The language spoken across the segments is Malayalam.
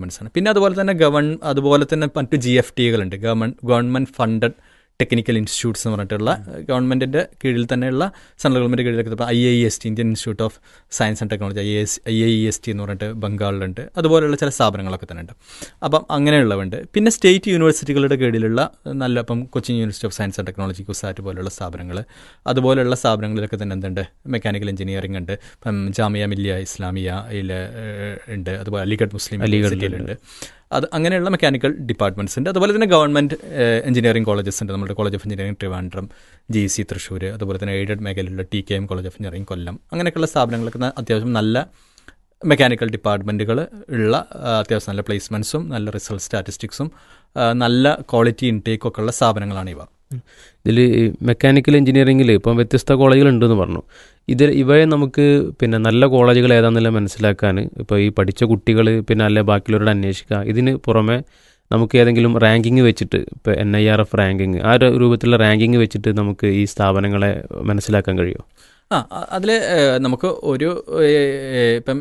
ഡിപ്പാർട്ട്മെൻറ്റ്സ് ആണ് പിന്നെ അതുപോലെ തന്നെ ഗവൺ അതുപോലെ തന്നെ മറ്റു ജി എഫ് ടികളുണ്ട് government government funded technical institutes എന്ന് പറഞ്ഞിട്ടുള്ള ഗവൺമെൻറ്റിൻ്റെ കീഴിൽ തന്നെയുള്ള സെൻട്രൽ ഗവൺമെൻറ് കീഴിലൊക്കെ I I S T Indian institute of science and technology I S I I S T എന്ന് പറഞ്ഞിട്ട് ബംഗാളിലുണ്ട് അതുപോലെയുള്ള ചില സ്ഥാപനങ്ങളൊക്കെ തന്നെ ഉണ്ട് അപ്പം അങ്ങനെയുള്ളവുണ്ട് പിന്നെ സ്റ്റേറ്റ് യൂണിവേഴ്സിറ്റികളുടെ കീഴിലുള്ള നല്ല ഇപ്പം Cochin university of science and technology CUSAT പോലുള്ള സ്ഥാപനങ്ങൾ അതുപോലെയുള്ള സ്ഥാപനങ്ങളിലൊക്കെ തന്നെ എന്തുണ്ട് മെക്കാനിക്കൽ എഞ്ചിനീയറിംഗ് ഉണ്ട് ഇപ്പം ജാമിയ മില്ലിയ ഇസ്ലാമിയയിൽ ഉണ്ട് അതുപോലെ അലിഗഡ് മുസ്ലിം യൂണിവേഴ്സിറ്റിയിലുണ്ട് അത് അങ്ങനെയുള്ള മെക്കാനിക്കൽ ഡിപ്പാർട്ട്മെൻറ്റ്സ് ഉണ്ട് അതുപോലെ തന്നെ ഗവൺമെൻറ് എഞ്ചിനീയറിംഗ് കോളേജസ് ഉണ്ട് നമ്മുടെ college of engineering Trivandrum G C Thrissur അതുപോലെ തന്നെ എയ്ഡഡ് മേഖലയിലുള്ള T K M college of engineering Kollam അങ്ങനെയൊക്കെയുള്ള സ്ഥാപനങ്ങളൊക്കെ ന- അത്യാവശ്യം നല്ല മെക്കാനിക്കൽ ഡിപ്പാർട്ട്മെൻറ്റുകൾ ഉള്ള ആ, അത്യാവശ്യം നല്ല പ്ലേസ്മെൻറ്റ്സും നല്ല റിസൾട്ട് സ്റ്റാറ്റിസ്റ്റിക്സും ആ, നല്ല ക്വാളിറ്റി ഇൻടേക്കും ഒക്കെ ഉള്ള സ്ഥാപനങ്ങളാണ് ഇവ ഇതിൽ മെക്കാനിക്കൽ എഞ്ചിനീയറിംഗിൽ ഇപ്പം വ്യത്യസ്ത കോളേജുകൾ ഉണ്ടെന്ന് പറഞ്ഞു ഇതിൽ ഇവയെ നമുക്ക് പിന്നെ നല്ല കോളേജുകൾ ഏതാണെന്നെല്ലാം മനസ്സിലാക്കാൻ ഇപ്പോൾ ഈ പഠിച്ച കുട്ടികൾ പിന്നെ അല്ലെ ബാക്കിയുള്ളവരോട് അന്വേഷിക്കുക ഇതിന് പുറമെ നമുക്ക് ഏതെങ്കിലും റാങ്കിങ് വെച്ചിട്ട് ഇപ്പോൾ N I R F ranking ആ ഒരു രൂപത്തിലുള്ള റാങ്കിങ് വെച്ചിട്ട് നമുക്ക് ഈ സ്ഥാപനങ്ങളെ മനസ്സിലാക്കാൻ കഴിയുമോ ആ അതിൽ നമുക്ക് ഒരു ഏ, ഏ, ഇപ്പം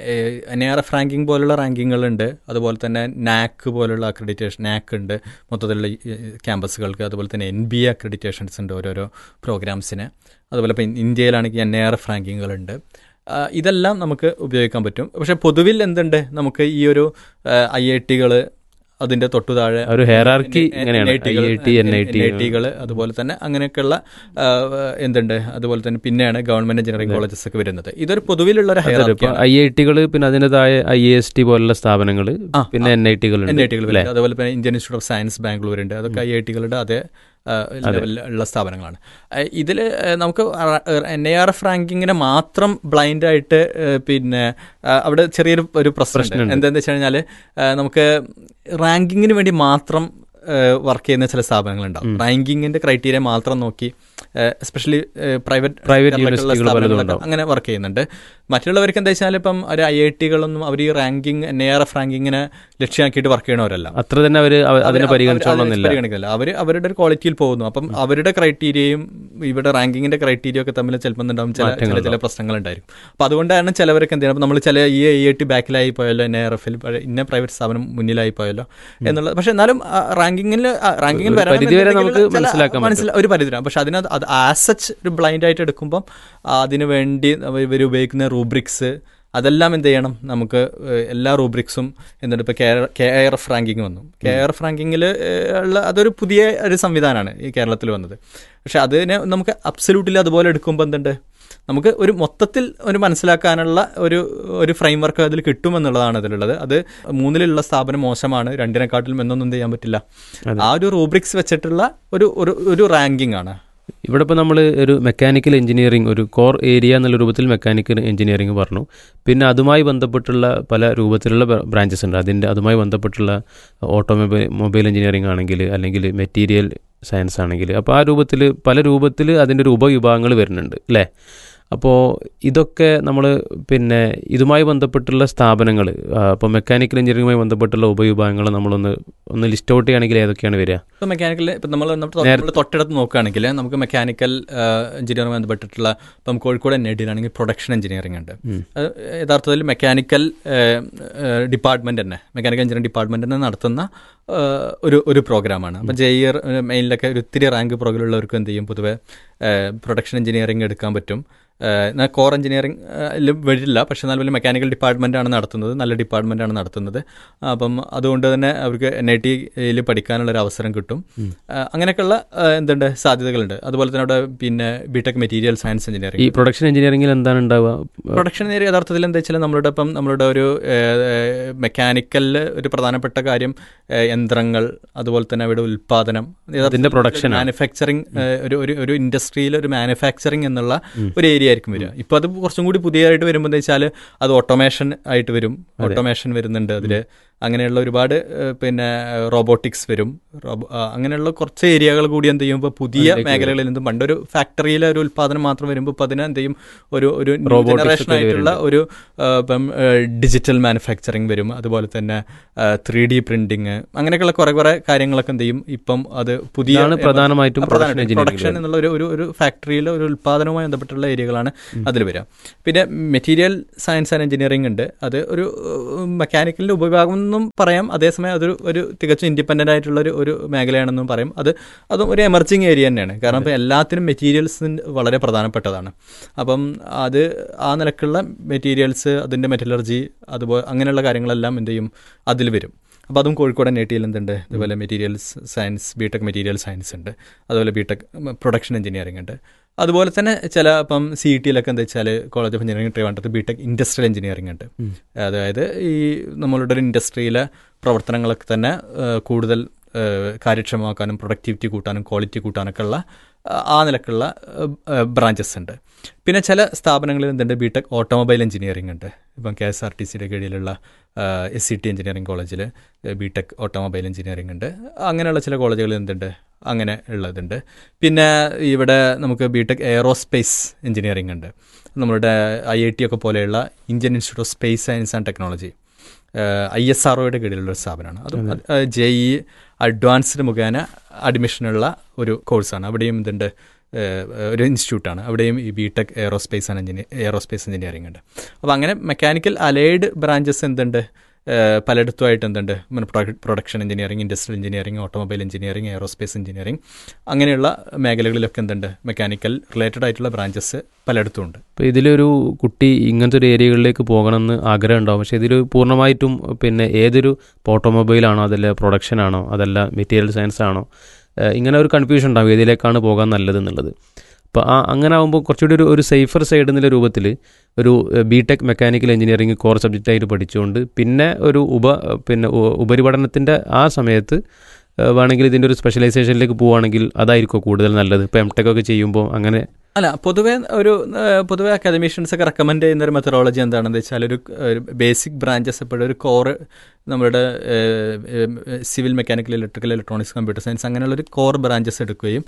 എൻ ആർ എഫ് റാങ്കിങ് പോലുള്ള റാങ്കിങ്ങുകളുണ്ട് അതുപോലെ തന്നെ നാക്ക് പോലുള്ള അക്രഡിറ്റേഷൻ നാക്ക് ഉണ്ട് മൊത്തത്തിലുള്ള ഈ, ക്യാമ്പസുകൾക്ക് അതുപോലെ തന്നെ എൻ ബി എ അക്രഡിറ്റേഷൻസ് ഉണ്ട് ഓരോരോ പ്രോഗ്രാംസിന് അതുപോലെ ഇപ്പം ഇന്ത്യയിലാണെങ്കിൽ എൻ എ ആർ എഫ് റാങ്കിങ്ങുകളുണ്ട് ആ, ഇതെല്ലാം നമുക്ക് ഉപയോഗിക്കാൻ പറ്റും പക്ഷേ പൊതുവിൽ എന്തുണ്ട് നമുക്ക് ഈ ഒരു ഐ ഐ ടികൾ അതിൻ്റെ തൊട്ടു താഴെ ആ ഒരു hierarchy ഇങ്ങനെയാണ്. IIT, NIT. ടികൾ അതുപോലെ തന്നെ അങ്ങനെയൊക്കെയുള്ള ആ, എന്തുണ്ട് അതുപോലെ തന്നെ പിന്നെയാണ് ഗവൺമെന്റ് എഞ്ചിനീയറിംഗ് കോളേജസ് ഒക്കെ വരുന്നത് ഇതൊരു പൊതുവിലുള്ള ഒരു ഇപ്പോൾ hierarchy ആണ്. ഐ ഐ ടികൾ പിന്നെ അതിൻ്റെതായ ഐ എസ് ടി പോലുള്ള സ്ഥാപനങ്ങൾ ആ, പിന്നെ എൻ ഐ ടികൾ എൻ ഐ ടികൾ വരുന്നത് അതുപോലെ തന്നെ Indian institute of science Bangalore ഉണ്ട് അതൊക്കെ ഐ ഐ ടികളുടെ അതേ ലെവലിൽ ഉള്ള സ്ഥാപനങ്ങളാണ് ഇതിൽ നമുക്ക് എൻ ഐ ആർ എഫ് റാങ്കിങ്ങിനെ മാത്രം ബ്ലൈൻഡായിട്ട് പിന്നെ ആ, അവിടെ ചെറിയൊരു ഒരു പ്രശ്നം എന്താണെന്ന് വെച്ച് കഴിഞ്ഞാൽ നമുക്ക് റാങ്കിങ്ങിന് വേണ്ടി മാത്രം വർക്ക് ചെയ്യുന്ന ചില സ്ഥാപനങ്ങളുണ്ടാവും റാങ്കിങ്ങിന്റെ ക്രൈറ്റീരിയ മാത്രം നോക്കി എസ്പെഷ്യലി പ്രൈവറ്റ് Private university കൾ പലതും ഉണ്ടാവും. അങ്ങനെ വർക്ക് ചെയ്യുന്നുണ്ട് മറ്റുള്ളവർക്ക് എന്താ വെച്ചാൽ ഇപ്പം ഒരു ഐ ഐ ടികളൊന്നും അവർ ഈ ranking N A R F റാങ്കിങ്ങിനെ ലക്ഷ്യമാക്കിയിട്ട് വർക്ക് ചെയ്യണവരല്ല അത്ര തന്നെ അവർ അതിനെ പരിഗണിച്ചോളന്നില്ല പരിഗണിക്കില്ല അവർ അവരുടെ ഒരു ക്വാളിറ്റിയിൽ പോകുന്നു അപ്പം അവരുടെ ക്രൈറ്റീരിയയും ഇവിടെ റാങ്കിങ്ങിന്റെ ക്രൈറ്റീരിയ ഒക്കെ തമ്മിൽ ചിലപ്പോൾ ഉണ്ടാവും ചില ചില ചില പ്രശ്നങ്ങൾ ഉണ്ടായിരിക്കും അപ്പം അതുകൊണ്ടാണ് ചിലവർക്ക് എന്ത് ചെയ്യുന്നത് നമ്മൾ ചില ഈ ഐ ഐ ടി ബാക്കിലായി പോയല്ലോ എൻ ആർ എഫിൽ ഇന്ന പ്രൈവറ്റ് സ്ഥാപനം മുന്നിലായി പോയല്ലോ എന്നുള്ളത് പക്ഷെ എന്നാലും റാങ്കിങ്ങിൽ റാങ്കിങ്ങിൽ ഒരു പരിധി വരെ നമുക്ക് മനസ്സിലാക്കാൻ പറ്റും. മനസ്സിലാ ഒരു പരിധി വരെ പക്ഷെ അതിനകത്ത് അത് ആസ് സച്ച് ഒരു ബ്ലൈൻഡ് ആയിട്ട് എടുക്കുമ്പം അതിന് വേണ്ടി ഇവർ ഉപയോഗിക്കുന്ന റൂബ്രിക്സ് അതെല്ലാം എന്ത് ചെയ്യണം നമുക്ക് ഏഹ്, എല്ലാ റൂബ്രിക്സും എന്നിട്ട് ഇപ്പോൾ കെ ആർ എഫ് റാങ്കിങ് വന്നു കെ ആർ എഫ് റാങ്കിങ്ങിൽ ഉള്ള അതൊരു പുതിയ ഒരു സംവിധാനമാണ് ഈ കേരളത്തിൽ വന്നത് പക്ഷെ അതിനെ നമുക്ക് അബ്സല്യൂട്ടിൽ അതുപോലെ എടുക്കുമ്പോൾ എന്തുണ്ട് നമുക്ക് ഒരു മൊത്തത്തിൽ ഒരു മനസ്സിലാക്കാനുള്ള ഒരു ഒരു ഫ്രെയിം വർക്ക് അതിൽ കിട്ടുമെന്നുള്ളതാണ് അതിലുള്ളത് അത് മൂന്നിലുള്ള സ്ഥാപനം മോശമാണ് രണ്ടിനെക്കാട്ടിലും എന്നൊന്നും എന്ത് ചെയ്യാൻ പറ്റില്ല ആ ഒരു റൂബ്രിക്സ് വെച്ചിട്ടുള്ള ഒരു ഒരു ഒരു റാങ്കിങ് ആണ് ഇവിടെ ഇപ്പോൾ നമ്മൾ ഒരു മെക്കാനിക്കൽ എഞ്ചിനീയറിംഗ് ഒരു കോർ ഏരിയ എന്നുള്ള രൂപത്തിൽ മെക്കാനിക്കൽ എഞ്ചിനീയറിംഗ് പറഞ്ഞു പിന്നെ അതുമായി ബന്ധപ്പെട്ടുള്ള പല രൂപത്തിലുള്ള ബ്രാഞ്ചസ് ഉണ്ട് അതിൻ്റെ അതുമായി ബന്ധപ്പെട്ടുള്ള ഓട്ടോമൊബൈൽ മൊബൈൽ എഞ്ചിനീയറിംഗ് ആണെങ്കിൽ അല്ലെങ്കിൽ മെറ്റീരിയൽ സയൻസ് ആണെങ്കിൽ അപ്പോൾ ആ രൂപത്തിൽ പല രൂപത്തിൽ അതിൻ്റെ ഒരു ഉപവിഭാഗങ്ങൾ വരുന്നുണ്ട് അല്ലേ അപ്പോൾ ഇതൊക്കെ നമ്മൾ പിന്നെ ഇതുമായി ബന്ധപ്പെട്ടുള്ള സ്ഥാപനങ്ങൾ അപ്പോൾ മെക്കാനിക്കൽ എഞ്ചിനീയറിംഗുമായി ബന്ധപ്പെട്ടുള്ള ഉപവിഭാഗങ്ങൾ നമ്മളൊന്ന് ഒന്ന് ലിസ്റ്റ് ഔട്ട് ചെയ്യുകയാണെങ്കിൽ ഏതൊക്കെയാണ് വരിക ഇപ്പോൾ മെക്കാനിക്കൽ ഇപ്പം നമ്മൾ നമ്മൾ തൊട്ടടുത്ത് നോക്കുകയാണെങ്കിൽ നമുക്ക് മെക്കാനിക്കൽ എഞ്ചിനീയറിംഗ് ബന്ധപ്പെട്ടിട്ടുള്ള ഇപ്പം കോഴിക്കോട് എൻ ഐ ടിയിലാണെങ്കിൽ പ്രൊഡക്ഷൻ എഞ്ചിനീയറിംഗ് ഉണ്ട് അത് യഥാർത്ഥത്തിൽ മെക്കാനിക്കൽ ഡിപ്പാർട്ട്മെന്റ് തന്നെ മെക്കാനിക്കൽ എഞ്ചിനീയറിംഗ് ഡിപ്പാർട്ട്മെന്റ് തന്നെ നടത്തുന്ന ആ, ഒരു ഒരു പ്രോഗ്രാമാണ് അപ്പം ജെ ഇയർ മെയിനിലൊക്കെ ഒരു ഒത്തിരി റാങ്ക് പ്രോഗ്രാമുള്ളവർക്ക് എന്ത് ചെയ്യും പൊതുവെ പ്രൊഡക്ഷൻ എഞ്ചിനീയറിംഗ് എടുക്കാൻ പറ്റും എന്നാൽ കോർ എഞ്ചിനീയറിംഗ് വരില്ല പക്ഷേ എന്നാൽ വലിയ മെക്കാനിക്കൽ ഡിപ്പാർട്ട്മെൻ്റ് ആണ് നടത്തുന്നത് നല്ല ഡിപ്പാർട്ട്മെൻ്റ് ആണ് നടത്തുന്നത് അപ്പം അതുകൊണ്ട് തന്നെ അവർക്ക് എൻ ഐ ടിയിൽ പഠിക്കാനുള്ള ഒരു അവസരം കിട്ടും ആ, അങ്ങനെയൊക്കെയുള്ള ആ, എന്തുണ്ട് സാധ്യതകളുണ്ട് അതുപോലെ തന്നെ അവിടെ പിന്നെ ബിടെക് മെറ്റീരിയൽ സയൻസ് ഈ എഞ്ചിനീയറിംഗ് പ്രൊഡക്ഷൻ എഞ്ചിനീയറിംഗിൽ എന്താണ് ഉണ്ടാവുക പ്രൊഡക്ഷൻ ഏരിയ യഥാർത്ഥത്തിൽ എന്താ വെച്ചാൽ നമ്മളുടെ ഇപ്പം നമ്മളുടെ ഒരു മെക്കാനിക്കലിൽ ഒരു പ്രധാനപ്പെട്ട കാര്യം ഏഹ്, യന്ത്രങ്ങൾ അതുപോലെ തന്നെ അവിടെ ഉൽപാദനം അതിന്റെ production ആണ്. മാനുഫാക്ചറിങ് ഒരു ഒരു ഒരു ഇൻഡസ്ട്രിയിൽ ഒരു മാനുഫാക്ചറിങ് എന്നുള്ള ഒരു ഏരിയ ആയിരിക്കും വരിക ഇപ്പോൾ അത് കുറച്ചും കൂടി പുതിയതായിട്ട് വരുമ്പോൾ എന്താ വെച്ചാൽ അത് ഓട്ടോമേഷൻ ആയിട്ട് വരും ഓട്ടോമേഷൻ വരുന്നുണ്ട് അതിൽ അങ്ങനെയുള്ള ഒരുപാട് ഏഹ്, പിന്നെ റോബോട്ടിക്സ് വരും റോബോ ആ, അങ്ങനെയുള്ള കുറച്ച് ഏരിയകൾ കൂടി എന്ത് ചെയ്യുമ്പോൾ പുതിയ മേഖലകളിൽ നിന്നും പണ്ടൊരു ഫാക്ടറിയിലെ ഒരു ഉൽപ്പാദനം മാത്രം വരുമ്പോൾ ഇപ്പോൾ അതിനെ എന്ത് ചെയ്യും ഒരു ഒരു Robotics ജനറേഷൻ ഒക്കെ ആയിട്ടുള്ള ഒരു ആ, ഇപ്പം ഡിജിറ്റൽ മാനുഫാക്ചറിങ് വരും അതുപോലെ തന്നെ ത്രീ ഡി പ്രിന്റിങ് അങ്ങനെയൊക്കെയുള്ള കുറെ കുറെ കാര്യങ്ങളൊക്കെ എന്ത് ചെയ്യും ഇപ്പം അത് പുതിയ ഇതാണ് പ്രധാനമായിട്ടും ആ, production പ്രധാനമായിട്ടും engineering പ്രൊഡക്ഷൻ എന്നുള്ള ഒരു ഒരു ഒരു ഫാക്ടറിയിലെ ഒരു ഉൽപ്പാദനവുമായി ബന്ധപ്പെട്ടുള്ള ഏരിയകളാണ് അതിൽ വരിക പിന്നെ മെറ്റീരിയൽ സയൻസ് ആൻഡ് എഞ്ചിനീയറിംഗ് ഉണ്ട് അത് ഒരു മെക്കാനിക്കലിന്റെ ഉപവിഭാഗം എന്ന് എന്നും പറയാം അതേസമയം അതൊരു ഒരു തികച്ചും ഇൻഡിപെൻഡൻ്റ് ആയിട്ടുള്ള ഒരു ഒരു മേഖലയാണെന്നും പറയും അത് അതും ഒരു എമർജിങ് ഏരിയ തന്നെയാണ് കാരണം ഇപ്പോൾ എല്ലാത്തിനും മെറ്റീരിയൽസ് വളരെ പ്രധാനപ്പെട്ടതാണ് അപ്പം അത് ആ നിലക്കുള്ള മെറ്റീരിയൽസ് അതിൻ്റെ മെറ്റലർജി അതുപോലെ അങ്ങനെയുള്ള കാര്യങ്ങളെല്ലാം എന്ത് ചെയ്യും അതിൽ വരും അപ്പോൾ അതും കോഴിക്കോട് എൻ ഐ ടിയിൽ എന്തുണ്ട് അതുപോലെ materials science B tech material science ഉണ്ട് അതുപോലെ ബി ടെക് പ്രൊഡക്ഷൻ എഞ്ചിനീയറിംഗ് ഉണ്ട് അതുപോലെ തന്നെ ചില ഇപ്പം സി ഇ ടിയിലൊക്കെ എന്താ വെച്ചാൽ കോളേജ് ഓഫ് എഞ്ചിനീയറിംഗ് ട്രിവാൻഡ്രത്ത് ബി ടെക് ഇൻഡസ്ട്രിയൽ എഞ്ചിനീയറിംഗ് ഉണ്ട് അതായത് ഈ നമ്മളുടെ ഒരു ഇൻഡസ്ട്രിയിലെ പ്രവർത്തനങ്ങളൊക്കെ തന്നെ ഏഹ്, കൂടുതൽ ഏഹ്, കാര്യക്ഷമമാക്കാനും പ്രൊഡക്ടിവിറ്റി കൂട്ടാനും ക്വാളിറ്റി കൂട്ടാനൊക്കെ ഉള്ള ആ, ആ നിലക്കുള്ള ബ്രാഞ്ചസ് ഉണ്ട് പിന്നെ ചില സ്ഥാപനങ്ങളിൽ എന്തുണ്ട് ബി ടെക് ഓട്ടോമൊബൈൽ എഞ്ചിനീയറിംഗ് ഉണ്ട് ഇപ്പം കെ എസ് ആർ ടി സിയുടെ കീഴിലുള്ള എസ് സി ടി എഞ്ചിനീയറിംഗ് കോളേജിൽ ബി ടെക് ഓട്ടോമൊബൈൽ എഞ്ചിനീയറിംഗ് ഉണ്ട് അങ്ങനെയുള്ള ചില കോളേജുകളിൽ എന്തുണ്ട് അങ്ങനെ ഉള്ളതുണ്ട് പിന്നെ ഇവിടെ നമുക്ക് ബി ടെക് എയറോസ്പേസ് എഞ്ചിനീയറിംഗ് ഉണ്ട് നമ്മളുടെ ഐ ഐ ടി ഒക്കെ പോലെയുള്ള Indian institute of space science and technology I S R ഒയുടെ കീഴിലുള്ള ഒരു സ്ഥാപനമാണ് അതും ജെ ഇ അഡ്വാൻസ്ഡ് മുഖേന അഡ്മിഷനുള്ള ഒരു കോഴ്സാണ് അവിടെയും ഇതുണ്ട് ഏഹ്, ഒരു ഇൻസ്റ്റിറ്റ്യൂട്ടാണ് അവിടെയും ഈ B tech aerospace and engineer aerospace engineering ഉണ്ട് അപ്പോൾ അങ്ങനെ മെക്കാനിക്കൽ അലൈഡ് ബ്രാഞ്ചസ് എന്തുണ്ട് ഏഹ്, പലയിടത്തുമായിട്ട് എന്തുണ്ട് production engineering industrial engineering automobile engineering aerospace engineering അങ്ങനെയുള്ള മേഖലകളിലൊക്കെ എന്തുണ്ട് മെക്കാനിക്കൽ റിലേറ്റഡ് ആയിട്ടുള്ള ബ്രാഞ്ചസ് പലയിടത്തും ഉണ്ട് ഇപ്പോൾ ഇതിലൊരു കുട്ടി ഇങ്ങനത്തെ ഒരു ഏരിയകളിലേക്ക് പോകണമെന്ന് ആഗ്രഹം ഉണ്ടാവും പക്ഷേ ഇതിൽ പൂർണ്ണമായിട്ടും പിന്നെ ഏതൊരു ഓട്ടോമൊബൈലാണോ അതല്ല പ്രൊഡക്ഷൻ ആണോ അതല്ല മെറ്റീരിയൽ സയൻസ് ആണോ ഏഹ് ഇങ്ങനെ ഒരു കൺഫ്യൂഷൻ ഉണ്ടാവും ഏതിലേക്കാണ് പോകാൻ നല്ലത് എന്നുള്ളത് അപ്പോൾ ആ അങ്ങനെ ആകുമ്പോൾ കുറച്ചുകൂടി ഒരു ഒരു സേഫർ സൈഡ് എന്നുള്ള രൂപത്തിൽ ഒരു B tech mechanical engineering core സബ്ജക്റ്റായിട്ട് പഠിച്ചുകൊണ്ട് പിന്നെ ഒരു ഉപ പിന്നെ ഉ- ഉപരിപഠനത്തിൻ്റെ ആ സമയത്ത് ഏഹ് വേണമെങ്കിൽ ഇതിൻ്റെ ഒരു സ്പെഷ്യലൈസേഷനിലേക്ക് പോവുകയാണെങ്കിൽ അതായിരിക്കും കൂടുതൽ നല്ലത് ഇപ്പോൾ എം ടെക് ഒക്കെ ചെയ്യുമ്പോൾ അങ്ങനെ അല്ല പൊതുവെ ഒരു ഏഹ്, പൊതുവെ അക്കാദമീഷ്യൻസ് ഒക്കെ റെക്കമെൻഡ് ചെയ്യുന്ന ഒരു മെത്തഡോളജി എന്താണെന്ന് വെച്ചാൽ ഒരു ഒരു ബേസിക് ബ്രാഞ്ചസ് എപ്പോഴും ഒരു കോർ നമ്മുടെ civil mechanical electrical electronics computer science അങ്ങനെയുള്ള ഒരു കോർ ബ്രാഞ്ചസ് എടുക്കുകയും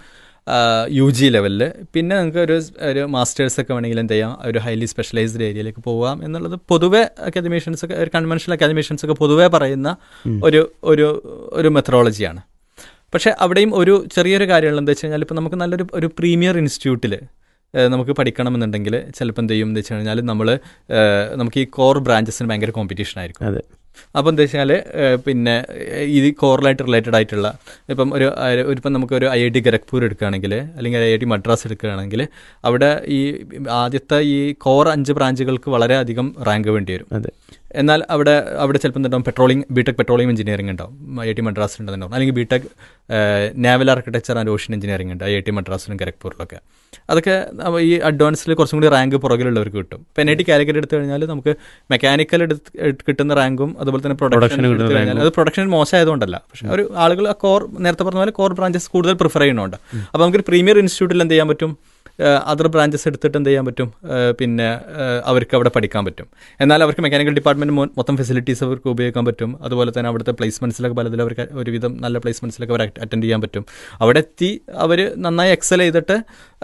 യു ജി ലെവലിൽ പിന്നെ നിങ്ങൾക്ക് ഒരു ഒരു മാസ്റ്റേഴ്സ് ഒക്കെ വേണമെങ്കിൽ എന്ത് ചെയ്യാം ഒരു ഹൈലി സ്പെഷ്യലൈസ്ഡ് ഏരിയയിലേക്ക് പോകാം എന്നുള്ളത് പൊതുവെ അക്കാദമീഷ്യൻസ് ഒക്കെ ഒരു കൺവെൻഷണൽ അക്കാദമീഷ്യൻസ് ഒക്കെ പൊതുവെ പറയുന്ന ഒരു ഒരു ഒരു മെത്തഡോളജിയാണ് പക്ഷേ അവിടെയും ഒരു ചെറിയൊരു കാര്യമുള്ള എന്താ വെച്ച് കഴിഞ്ഞാൽ ഇപ്പോൾ നമുക്ക് നല്ലൊരു ഒരു പ്രീമിയർ ഇൻസ്റ്റിറ്റ്യൂട്ടിൽ നമുക്ക് പഠിക്കണമെന്നുണ്ടെങ്കിൽ ചിലപ്പോൾ എന്ത് ചെയ്യും എന്ന് വെച്ച് കഴിഞ്ഞാൽ നമ്മൾ നമുക്ക് ഈ കോർ ബ്രാഞ്ചസിന് ഭയങ്കര കോമ്പറ്റീഷൻ ആയിരിക്കും അതെ അപ്പോൾ എന്താ വെച്ചാൽ പിന്നെ ഏഹ്, ഇത് കോറിലായിട്ട് റിലേറ്റഡ് ആയിട്ടുള്ള ഇപ്പം ഒരു അഹ് ഒരു ഇപ്പം നമുക്കൊരു ഐ ഐ ടി ഖരഗ്പൂർ എടുക്കുകയാണെങ്കിൽ അല്ലെങ്കിൽ ഐ ഐ ടി മദ്രാസ് എടുക്കുകയാണെങ്കിൽ അവിടെ ഈ ആദ്യത്തെ ഈ കോർ അഞ്ച് ബ്രാഞ്ചുകൾക്ക് വളരെയധികം റാങ്ക് വേണ്ടി വരും അതെ എന്നാൽ അവിടെ അവിടെ ചിലപ്പോൾ എന്തുണ്ടാവും പെട്രോളിംഗ് ബി ടെക് പെട്രോളിയം എഞ്ചിനീയറിംഗ് ഉണ്ടാവും ഐ ഐ ടി മദ്രാസിൽ ഉണ്ടെന്നുണ്ടാവും അല്ലെങ്കിൽ B tech naval architecture and ocean engineering ഉണ്ട് ഐ ഐ ടി മദ്രാസിലും ഖരഗ്പൂരിലൊക്കെ അതൊക്കെ നമ്മ ഈ അഡ്വാൻസിൽ കുറച്ചും കൂടി റാങ്ക് പുറകിലുള്ളവർക്ക് കിട്ടും ഇപ്പം എൻ ഐ ടി കാലിക്കറ്റ് എടുത്തു കഴിഞ്ഞാൽ നമുക്ക് മെക്കാനിക്കൽ എടുത്ത് കിട്ടുന്ന റാങ്കും അതുപോലെ തന്നെ പ്രൊഡക്ഷൻ Production കിട്ടുന്ന എടുത്തു കഴിഞ്ഞാൽ അത് പ്രൊഡക്ഷൻ മോശമായതുകൊണ്ടല്ല പക്ഷേ ഒരു ആളുകൾ കോർ നേരത്തെ പറഞ്ഞ പോലെ കോർ ബ്രാഞ്ചസ് കൂടുതൽ പ്രിഫർ ചെയ്യുന്നുണ്ട് അപ്പോൾ നമുക്കൊരു പ്രീമിയർ ഇൻസ്റ്റിറ്റ്യൂട്ടിൽ എന്ത് ചെയ്യാൻ പറ്റും അതർ ബ്രാഞ്ചസ് എടുത്തിട്ട് എന്ത് ചെയ്യാൻ പറ്റും ഏഹ് പിന്നെ ഏഹ് അവർക്ക് അവിടെ പഠിക്കാൻ പറ്റും എന്നാൽ അവർക്ക് മെക്കാനിക്കൽ ഡിപ്പാർട്ട്മെന്റ് മൊത്തം ഫെസിലിറ്റീസ് അവർക്ക് ഉപയോഗിക്കാൻ പറ്റും അതുപോലെ തന്നെ അവിടുത്തെ പ്ലേസ്മെന്റ്സിലൊക്കെ പലതിലും അവർക്ക് ഒരുവിധം നല്ല പ്ലേസ്മെന്റ്സിലൊക്കെ അവർ അറ്റൻഡ് ചെയ്യാൻ പറ്റും അവിടെ എത്തി അവർ നന്നായി എക്സൽ ചെയ്തിട്ട്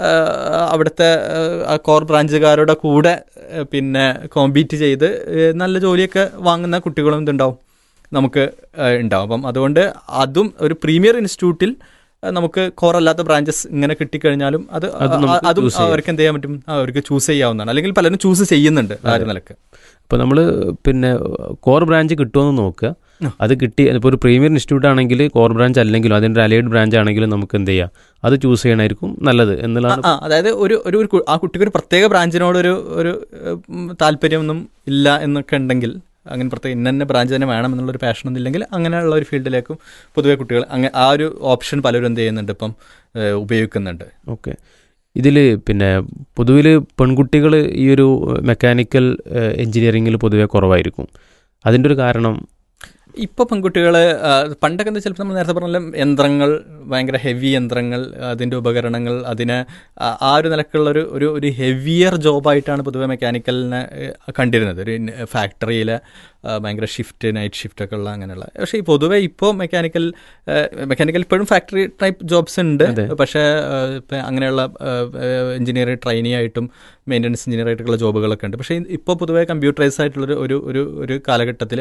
ഏഹ് അവിടുത്തെ ഏഹ് കോർ ബ്രാഞ്ചുകാരുടെ കൂടെ ഏഹ് പിന്നെ കോമ്പീറ്റ് ചെയ്ത് ഏഹ് നല്ല ജോലിയൊക്കെ വാങ്ങുന്ന കുട്ടികളും ഇതുണ്ടാവും നമുക്ക് ഏഹ് ഉണ്ടാവും അപ്പം അതുകൊണ്ട് അതും ഒരു പ്രീമിയർ ഇൻസ്റ്റിറ്റ്യൂട്ടിൽ ഏഹ് നമുക്ക് കോർ അല്ലാത്ത ബ്രാഞ്ചസ് ഇങ്ങനെ കിട്ടിക്കഴിഞ്ഞാലും അത് അത് നമുക്ക് ആ- അതും choose ചെയ്യാം. അവർക്ക് എന്ത് ചെയ്യാൻ പറ്റും അവർക്ക് ചൂസ് ചെയ്യാവുന്നതാണ് അല്ലെങ്കിൽ പലരും ചൂസ് ചെയ്യുന്നുണ്ട് ആ ഒരു നിലക്ക് അപ്പോൾ നമ്മൾ പിന്നെ കോർ ബ്രാഞ്ച് കിട്ടുമെന്ന് നോക്കുക അത് കിട്ടി ഇപ്പോൾ ഒരു പ്രീമിയർ ഇൻസ്റ്റിറ്റ്യൂട്ട് ആണെങ്കിൽ കോർ ബ്രാഞ്ച് അല്ലെങ്കിലും അതിൻ്റെ അലൈഡ് ബ്രാഞ്ച് ആണെങ്കിലും നമുക്ക് എന്ത് ചെയ്യാം അത് ചൂസ് ചെയ്യണമായിരിക്കും നല്ലത് എന്നുള്ളതാണ് ആ അതായത് ഒരു ഒരു ഒരു കു- ആ കുട്ടിക്ക് ഒരു പ്രത്യേക ബ്രാഞ്ചിനോടൊരു ഒരു ഉം, താല്പര്യമൊന്നും ഇല്ല എന്നൊക്കെ ഉണ്ടെങ്കിൽ അങ്ങനെ പ്രത്യേക ഇന്ന തന്നെ ബ്രാഞ്ച് തന്നെ വേണം എന്നുള്ളൊരു പാഷനൊന്നും ഇല്ലെങ്കിൽ അങ്ങനെയുള്ള ഒരു ഫീൽഡിലേക്കും പൊതുവെ കുട്ടികൾ അങ്ങനെ ആ ഒരു ഓപ്ഷൻ പലരും എന്ത് ചെയ്യുന്നുണ്ട് ഇപ്പം ഏഹ്, ഉപയോഗിക്കുന്നുണ്ട് ഓക്കെ ഇതിൽ പിന്നെ പൊതുവിൽ പെൺകുട്ടികൾ ഈ ഒരു മെക്കാനിക്കൽ എഞ്ചിനീയറിങ്ങിൽ പൊതുവെ കുറവായിരിക്കും അതിൻ്റെ ഒരു കാരണം ഇപ്പോൾ പെൺകുട്ടികൾ പണ്ടൊക്കെ എന്താ ചിലപ്പോൾ നമ്മൾ നേരത്തെ പറഞ്ഞ പോലെ യന്ത്രങ്ങൾ ഭയങ്കര ഹെവി യന്ത്രങ്ങൾ അതിൻ്റെ ഉപകരണങ്ങൾ അതിനെ ആ- ആ ഒരു നിലക്കുള്ള ഒരു ഒരു ഒരു ഹെവിയർ ജോബായിട്ടാണ് പൊതുവെ മെക്കാനിക്കലിനെ ഏഹ്, കണ്ടിരുന്നത് ഒരു ഫാക്ടറിയിലെ ഭയങ്കര ഷിഫ്റ്റ് നൈറ്റ് ഷിഫ്റ്റ് ഒക്കെ ഉള്ള അങ്ങനെയുള്ള പക്ഷേ ഈ പൊതുവെ ഇപ്പോൾ മെക്കാനിക്കൽ മെക്കാനിക്കൽ ഇപ്പോഴും ഫാക്ടറി ടൈപ്പ് ജോബ്സ് ഉണ്ട് അതെ. പക്ഷേ ഏഹ്, ഇപ്പം അങ്ങനെയുള്ള എഞ്ചിനീയർ ട്രെയിനി ആയിട്ടും മെയിൻ്റനൻസ് എഞ്ചിനീയർ ആയിട്ടുള്ള ജോബുകളൊക്കെ ഉണ്ട് പക്ഷേ ഇപ്പോൾ പൊതുവെ കമ്പ്യൂട്ടറൈസ് ആയിട്ടുള്ളൊരു ഒരു ഒരു ഒരു കാലഘട്ടത്തിൽ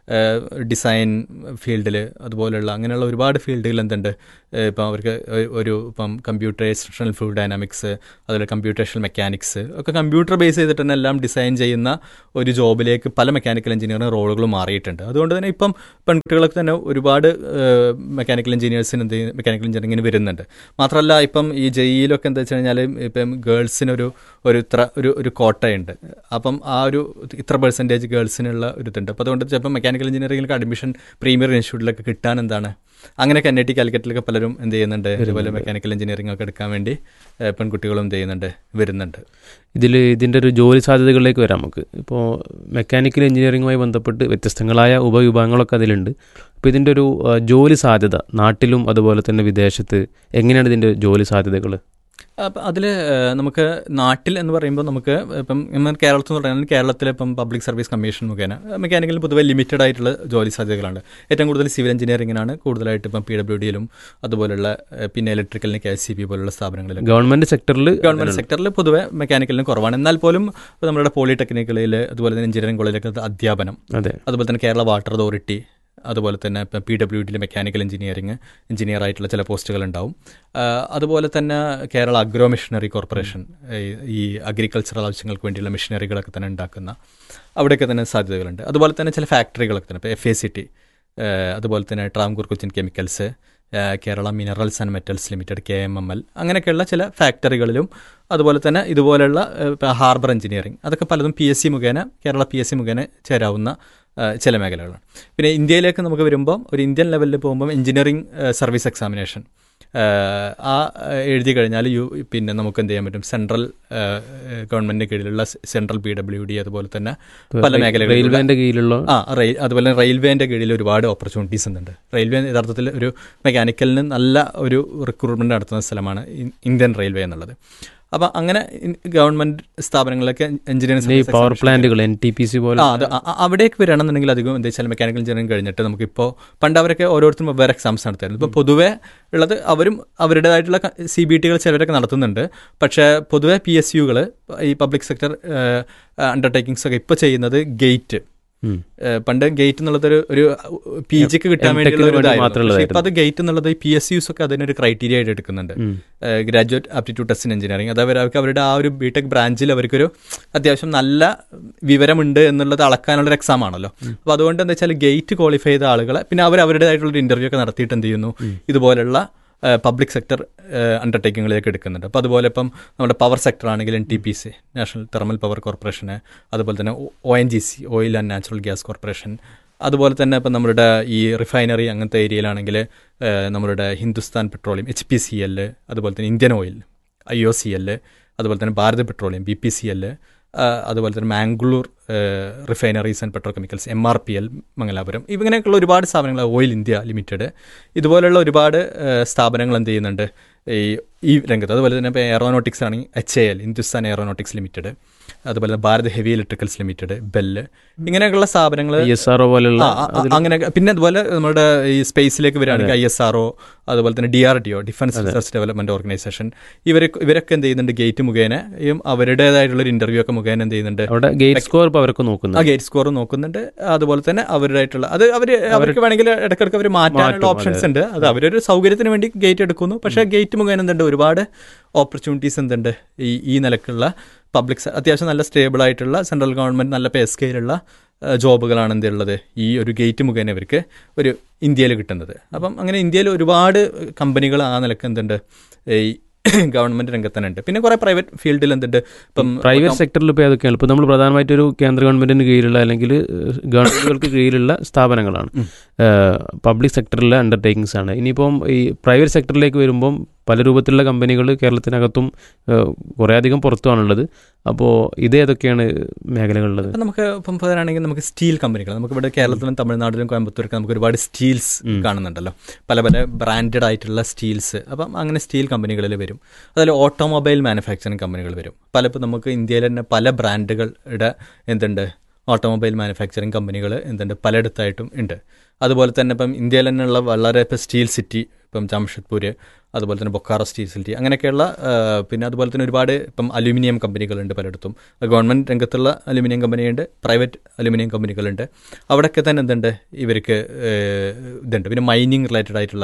ഡിസൈൻ ഫീൽഡിൽ അതുപോലെയുള്ള അങ്ങനെയുള്ള ഒരുപാട് ഫീൽഡുകൾ എന്തുണ്ട് ഏഹ് ഇപ്പം അവർക്ക് ഒരു- ഒരു ഇപ്പം കമ്പ്യൂട്ടറൈസേഷണൽ ഫ്ലൂഡ് ഡൈനാമിക്സ് അതുപോലെ കമ്പ്യൂട്ടേഷണൽ മെക്കാനിക്സ് ഒക്കെ കമ്പ്യൂട്ടർ ബേസ് ചെയ്തിട്ട് തന്നെ എല്ലാം ഡിസൈൻ ചെയ്യുന്ന ഒരു ജോബിലേക്ക് പല മെക്കാനിക്കൽ എഞ്ചിനീയറും റോളുകൾ മാറിയിട്ടുണ്ട് അതുകൊണ്ട് തന്നെ ഇപ്പം പെൺകുട്ടികളൊക്കെ തന്നെ ഒരുപാട് മെക്കാനിക്കൽ എഞ്ചിനീയേഴ്സിന് എന്ത് മെക്കാനിക്കൽ എഞ്ചിനീയറിങ്ങിന് വരുന്നുണ്ട് മാത്രമല്ല ഇപ്പം ഈ ജയിലൊക്കെ എന്താ വെച്ച് കഴിഞ്ഞാൽ ഇപ്പം ഗേൾസിനൊരു ഒരു ഇത്ര ഒരു ഒരു കോട്ടയുണ്ട് അപ്പം ആ ഒരു ഇത്ര പെർസെൻറ്റേജ് ഗേൾസിനുള്ള ഒരു ഇതുണ്ട് അപ്പോൾ അതുകൊണ്ട് ചിലപ്പോൾ മെക്കാനിക്കൽ എഞ്ചിനീയറിംഗിലൊക്കെ അഡ്മിഷൻ പ്രീമിയർ ഇൻസ്റ്റിറ്റ്യൂട്ടിലൊക്കെ കിട്ടാൻ എന്താണ് അങ്ങനെയൊക്കെ എൻ ഐ ടി കാലിക്കറ്റിലൊക്കെ പലരും എന്ത് ചെയ്യുന്നുണ്ട് ഇതുപോലെ മെക്കാനിക്കൽ എഞ്ചിനീയറിംഗ് ഒക്കെ എടുക്കാൻ വേണ്ടി ഏഹ്, പെൺകുട്ടികളും എന്ത് ചെയ്യുന്നുണ്ട് വരുന്നുണ്ട് ഇതിൽ ഇതിൻ്റെ ഒരു ജോലി സാധ്യതകളിലേക്ക് വരാം നമുക്ക് ഇപ്പോൾ മെക്കാനിക്കൽ എഞ്ചിനീയറിംഗുമായി ബന്ധപ്പെട്ട് വ്യത്യസ്തങ്ങളായ ഉപവിഭാഗങ്ങളൊക്കെ അതിലുണ്ട് അപ്പോൾ ഇതിൻ്റെ ഒരു ആ, ജോലി സാധ്യത നാട്ടിലും അതുപോലെ തന്നെ വിദേശത്ത് എങ്ങനെയാണ് ഇതിൻ്റെ ജോലി സാധ്യതകൾ അപ്പം അതിൽ നമുക്ക് നാട്ടിൽ എന്ന് പറയുമ്പോൾ നമുക്ക് ഇപ്പം നമ്മൾ കേരളത്തിൽ എന്ന് പറയുന്നത് കേരളത്തിലെ ഇപ്പം പബ്ലിക് സർവീസ് കമ്മീഷൻ മുഖേന മെക്കാനിക്കലിൽ പൊതുവെ ലിമിറ്റഡ് ആയിട്ടുള്ള ജോലി സാധ്യതകളാണ് ഏറ്റവും കൂടുതൽ സിവിൽ എഞ്ചിനീയറിംഗിനാണ് കൂടുതലായിട്ട് ഇപ്പം പി ഡബ്ല്യു ഡിയിലും അതുപോലെയുള്ള ഏഹ്, പിന്നെ ഇലക്ട്രിക്കലിന് കെ എസ് സി ബി പോലുള്ള സ്ഥാപനങ്ങളിലും ഗവൺമെൻറ് സെക്ടറിൽ ഗവൺമെന്റ് സെക്ടറിൽ പൊതുവെ മെക്കാനിക്കലിന് കുറവാണ് എന്നാൽ പോലും നമ്മുടെ പോളിടെക്നിക്കുകളിൽ അതുപോലെ തന്നെ എഞ്ചിനീയറിംഗ് കോളേജിലൊക്കെ അധ്യാപനം അതെ അതുപോലെ തന്നെ കേരള വാട്ടർ അതോറിറ്റി അതുപോലെ തന്നെ ഇപ്പം പി ഡബ്ല്യു ഡിയിലെ മെക്കാനിക്കൽ എഞ്ചിനീയറിംഗ് എഞ്ചിനീയർ ആയിട്ടുള്ള ചില പോസ്റ്റുകൾ ഉണ്ടാവും ആ, അതുപോലെ തന്നെ കേരള അഗ്രോ മിഷനറി കോർപ്പറേഷൻ ഈ- ഈ അഗ്രികൾച്ചറൽ ആവശ്യങ്ങൾക്ക് വേണ്ടിയുള്ള മിഷനറികളൊക്കെ തന്നെ ഉണ്ടാക്കുന്ന അവിടെയൊക്കെ തന്നെ സാധ്യതകളുണ്ട് അതുപോലെ തന്നെ ചില ഫാക്ടറികളൊക്കെ തന്നെ ഇപ്പോൾ എഫ് എ സി ടി അതുപോലെ തന്നെ ട്രാംകൂർ കൊച്ചിൻ കെമിക്കൽസ് ഏഹ് Kerala minerals and metals limited K M M L അങ്ങനെയൊക്കെയുള്ള ചില ഫാക്ടറികളിലും അതുപോലെ തന്നെ ഇതുപോലെയുള്ള ഏഹ് ഹാർബർ എഞ്ചിനീയറിംഗ് അതൊക്കെ പലതും പി എസ് സി മുഖേന കേരള പി എസ് സി മുഖേന ചേരാവുന്ന ഏഹ് ചില മേഖലകളാണ് പിന്നെ ഇന്ത്യയിലേക്ക് നമുക്ക് വരുമ്പം ഒരു ഇന്ത്യൻ ലെവലിൽ പോകുമ്പം എഞ്ചിനീയറിംഗ് സർവീസ് എക്സാമിനേഷൻ ഏഹ് ആ ഏഹ് എഴുതി കഴിഞ്ഞാൽ യു പിന്നെ നമുക്ക് എന്ത് ചെയ്യാൻ പറ്റും സെൻട്രൽ ഗവൺമെൻറ്റിന് കീഴിലുള്ള സെൻട്രൽ പി ഡബ്ല്യു ഡി അതുപോലെ തന്നെ പല മേഖലകളിലുള്ള റെയിൽവേൻ്റെ കീഴിലുള്ള ആ റെയിൽ അതുപോലെ തന്നെ റെയിൽവേൻ്റെ കീഴിൽ ഒരുപാട് ഓപ്പർച്യൂണിറ്റീസ് ഉണ്ട് റെയിൽവേ യഥാർത്ഥത്തിൽ ഒരു മെക്കാനിക്കലിന് നല്ല ഒരു റിക്രൂട്ട്മെൻറ്റ് നടത്തുന്ന സ്ഥലമാണ് ഇ- ഇന്ത്യൻ റെയിൽവേ എന്നുള്ളത് അപ്പം അങ്ങനെ ഇൻ- ഗവൺമെൻറ് സ്ഥാപനങ്ങളിലൊക്കെ ഈ എഞ്ചിനീയറിംഗ് പവർ പ്ലാന്റുകൾ എൻ ടി പി സി പോലെ ആ അത് അ- അ- അവിടേക്ക് വരികയാണെന്നുണ്ടെങ്കിൽ അധികം എന്താ വെച്ചാൽ മെക്കാനിക്കൽ എഞ്ചിനീയറിംഗ് കഴിഞ്ഞിട്ട് നമുക്കിപ്പോൾ പണ്ട് അവരൊക്കെ ഓരോരുത്തരും വെവ്വേറെ എക്സാംസ് നടത്തായിരുന്നു ഇപ്പോൾ പൊതുവേ ഉള്ളത് അവരും അവരുടേതായിട്ടുള്ള സി ബി ടികൾ ചിലരൊക്കെ നടത്തുന്നുണ്ട് പക്ഷേ പൊതുവേ പി എസ് യുകൾ ഈ പബ്ലിക് സെക്ടർ അണ്ടർടേക്കിങ്സ് ഒക്കെ ഇപ്പോൾ ചെയ്യുന്നത് ഗേറ്റ് ഉം. ഏഹ് പണ്ട് ഗേറ്റ് എന്നുള്ളത് ഒരു ഒരു പി ജിക്ക് കിട്ടാൻ M.Tech വേണ്ടിയുള്ള ഒരു വേണ്ടി ഇതായിരുന്നു. മാത്രമുള്ളതായിരുന്നു. പക്ഷേ ഇപ്പൊ അത് ഗേറ്റ് എന്നുള്ളത് പി എസ് യുസ് ഒക്കെ അതിനൊരു ക്രൈറ്റീരിയ ആയിട്ട് എടുക്കുന്നുണ്ട് ഉം. Graduate aptitude test in engineering അത് അവർ അവർക്ക് അവരുടെ ആ ഒരു ബിടെക് ബ്രാഞ്ചിൽ അവർക്കൊരു അത്യാവശ്യം നല്ല വിവരമുണ്ട് എന്നുള്ളത് അളക്കാനുള്ള ഒരു എക്സാം ആണല്ലോ അപ്പോൾ അതുകൊണ്ട് എന്താ വെച്ചാൽ ഗേറ്റ് ക്വാളിഫൈ ചെയ്ത ആളുകളെ പിന്നെ അവർ അവരുടേതായിട്ടുള്ള ഒരു ഇന്റർവ്യൂ ഒക്കെ നടത്തിയിട്ട് എന്ത് ചെയ്യുന്നു ഇതുപോലുള്ള പബ്ലിക് സെക്ടർ അണ്ടർടേക്കിങ്ങുകളിലേക്ക് എടുക്കുന്നുണ്ട് അപ്പോൾ അതുപോലെ ഇപ്പം നമ്മുടെ പവർ സെക്ടർ ആണെങ്കിൽ N T P C national thermal power കോർപ്പറേഷന് അതുപോലെ തന്നെ O N G C oil and natural gas corporation അതുപോലെ തന്നെ ഇപ്പം നമ്മുടെ ഈ റിഫൈനറി അങ്ങനത്തെ ഏരിയയിലാണെങ്കിൽ നമ്മുടെ Hindustan petroleum H P C L അതുപോലെ തന്നെ Indian oil I O C L അതുപോലെ തന്നെ Bharat petroleum B P C L അതുപോലെ തന്നെ Mangalore refineries and petrochemicals M R P L Mangalapuram ഇങ്ങനെയൊക്കെയുള്ള ഒരുപാട് സ്ഥാപനങ്ങൾ ഓയിൽ ഇന്ത്യ ലിമിറ്റഡ് ഇതുപോലെയുള്ള ഒരുപാട് ഏഹ്, സ്ഥാപനങ്ങൾ എന്ത് ചെയ്യുന്നുണ്ട് ഈ ഈ രംഗത്ത് അതുപോലെ തന്നെ ഇപ്പോൾ എയറോനോട്ടിക്സ് ആണെങ്കിൽ H A L Hindustan aeronautics limited അതുപോലെ തന്നെ Bharat heavy electricals limited BEL ഇങ്ങനെയൊക്കെയുള്ള സ്ഥാപനങ്ങൾ ഐ എസ് ആർ ഒ പോലെയുള്ള ആ, ആ, അങ്ങനെ പിന്നെ അതുപോലെ നമ്മുടെ ഈ സ്പേസിലേക്ക് വരികയാണെങ്കിൽ ഐ എസ് ആർ ഒ അതുപോലെ തന്നെ D R D O defence research development organisation ഇവരൊക്കെ ഇവരൊക്കെ എന്ത് ചെയ്യുന്നുണ്ട് ഗേറ്റ് മുഖേനയും അവരുടേതായിട്ടുള്ള ഒരു ഇന്റർവ്യൂ ഒക്കെ മുഖേന എന്ത് ചെയ്യുന്നുണ്ട് അവിടെ ഗേറ്റ് സ്കോർ ഇപ്പോൾ അവരൊക്കെ ആ നോക്കുന്നത് ഗേറ്റ് സ്കോർ നോക്കുന്നുണ്ട് അതുപോലെ തന്നെ അവരുടേതായിട്ടുള്ള അത് അവർ അവർക്ക് വേണമെങ്കിൽ ഇടയ്ക്കിടയ്ക്ക് അവർ മാറ്റാനുള്ള മാറ്റും, ഓപ്ഷൻസ് ഉണ്ട് അത് അവരൊരു സൗകര്യത്തിന് വേണ്ടി ഗേറ്റ് എടുക്കുന്നു പക്ഷേ ഗേറ്റ് മുഖേന എന്തുണ്ട് ഒരുപാട് ഓപ്പർച്യൂണിറ്റീസ് എന്തുണ്ട് ഈ ഈ നിലക്കുള്ള പബ്ലിക് അത്യാവശ്യം നല്ല സ്റ്റേബിൾ ആയിട്ടുള്ള സെൻട്രൽ ഗവൺമെന്റ് നല്ല പേ സ്കെയിലുള്ള ജോബുകളാണ് എന്തുള്ളത് ഈ ഒരു ഗേറ്റ് മുഖേന ഇവർക്ക് ഒരു ഇന്ത്യയിൽ കിട്ടുന്നത് അപ്പം അങ്ങനെ ഇന്ത്യയിൽ ഒരുപാട് കമ്പനികൾ ആ നിലക്ക് എന്തുണ്ട് ഈ ഗവൺമെന്റ് രംഗത്ത് തന്നെ ഉണ്ട് പിന്നെ കുറെ പ്രൈവറ്റ് ഫീൽഡിൽ എന്തുണ്ട് ഇപ്പം പ്രൈവറ്റ് സെക്ടറിൽ ഇപ്പോൾ ഏതൊക്കെയാണ് ഇപ്പോൾ നമ്മൾ പ്രധാനമായിട്ടൊരു കേന്ദ്ര ഗവൺമെന്റിന് കീഴിലുള്ള അല്ലെങ്കിൽ ഏഹ്, ഗവൺമെന്റുകൾക്ക് കീഴിലുള്ള സ്ഥാപനങ്ങളാണ് പബ്ലിക് സെക്ടറിലെ അണ്ടർടേക്കിങ്സ് ആണ് ഇനിയിപ്പം ഈ പ്രൈവറ്റ് സെക്ടറിലേക്ക് വരുമ്പം പല രൂപത്തിലുള്ള കമ്പനികൾ കേരളത്തിനകത്തും ഏഹ്, കുറേയധികം പുറത്തുമാണുള്ളത് അപ്പോൾ ഇത് ഏതൊക്കെയാണ് മേഖലകളുള്ളത് ഇപ്പം നമുക്ക് ഇപ്പം പറയുകയാണെങ്കിൽ നമുക്ക് സ്റ്റീൽ കമ്പനികൾ നമുക്ക് ഇവിടെ കേരളത്തിലും തമിഴ്നാട്ടിലും കോയമ്പത്തൂരൊക്കെ നമുക്ക് ഒരുപാട് സ്റ്റീൽസ് കാണുന്നുണ്ടല്ലോ പല പല ബ്രാൻഡഡ് ആയിട്ടുള്ള സ്റ്റീൽസ് അപ്പം അങ്ങനെ സ്റ്റീൽ കമ്പനികളിൽ വരും അതുപോലെ ഓട്ടോമൊബൈൽ മാനുഫാക്ചറിങ് കമ്പനികൾ വരും പല ഇപ്പം നമുക്ക് ഇന്ത്യയിൽ തന്നെ പല ബ്രാൻഡുകളുടെ എന്തുണ്ട് ഓട്ടോമൊബൈൽ മാനുഫാക്ചറിങ് കമ്പനികൾ എന്തുണ്ട് പലയിടത്തായിട്ടും ഉണ്ട് അതുപോലെ തന്നെ ഇപ്പം ഇന്ത്യയിൽ തന്നെയുള്ള വളരെ ഇപ്പം സ്റ്റീൽ സിറ്റി ഇപ്പം ജംഷഡ്പൂർ അതുപോലെ തന്നെ ബൊക്കാറോ സ്റ്റീൽ സിറ്റി അങ്ങനെയൊക്കെയുള്ള ആ, പിന്നെ അതുപോലെ തന്നെ ഒരുപാട് ഇപ്പം അലുമിനിയം കമ്പനികളുണ്ട് പലയിടത്തും ഗവൺമെൻറ് രംഗത്തുള്ള അലുമിനിയം കമ്പനിയുണ്ട് പ്രൈവറ്റ് അലുമിനിയം കമ്പനികളുണ്ട് അവിടെയൊക്കെ തന്നെ എന്തുണ്ട് ഇവർക്ക് ഏഹ്, ഇതുണ്ട് പിന്നെ മൈനിങ് റിലേറ്റഡ് ആയിട്ടുള്ള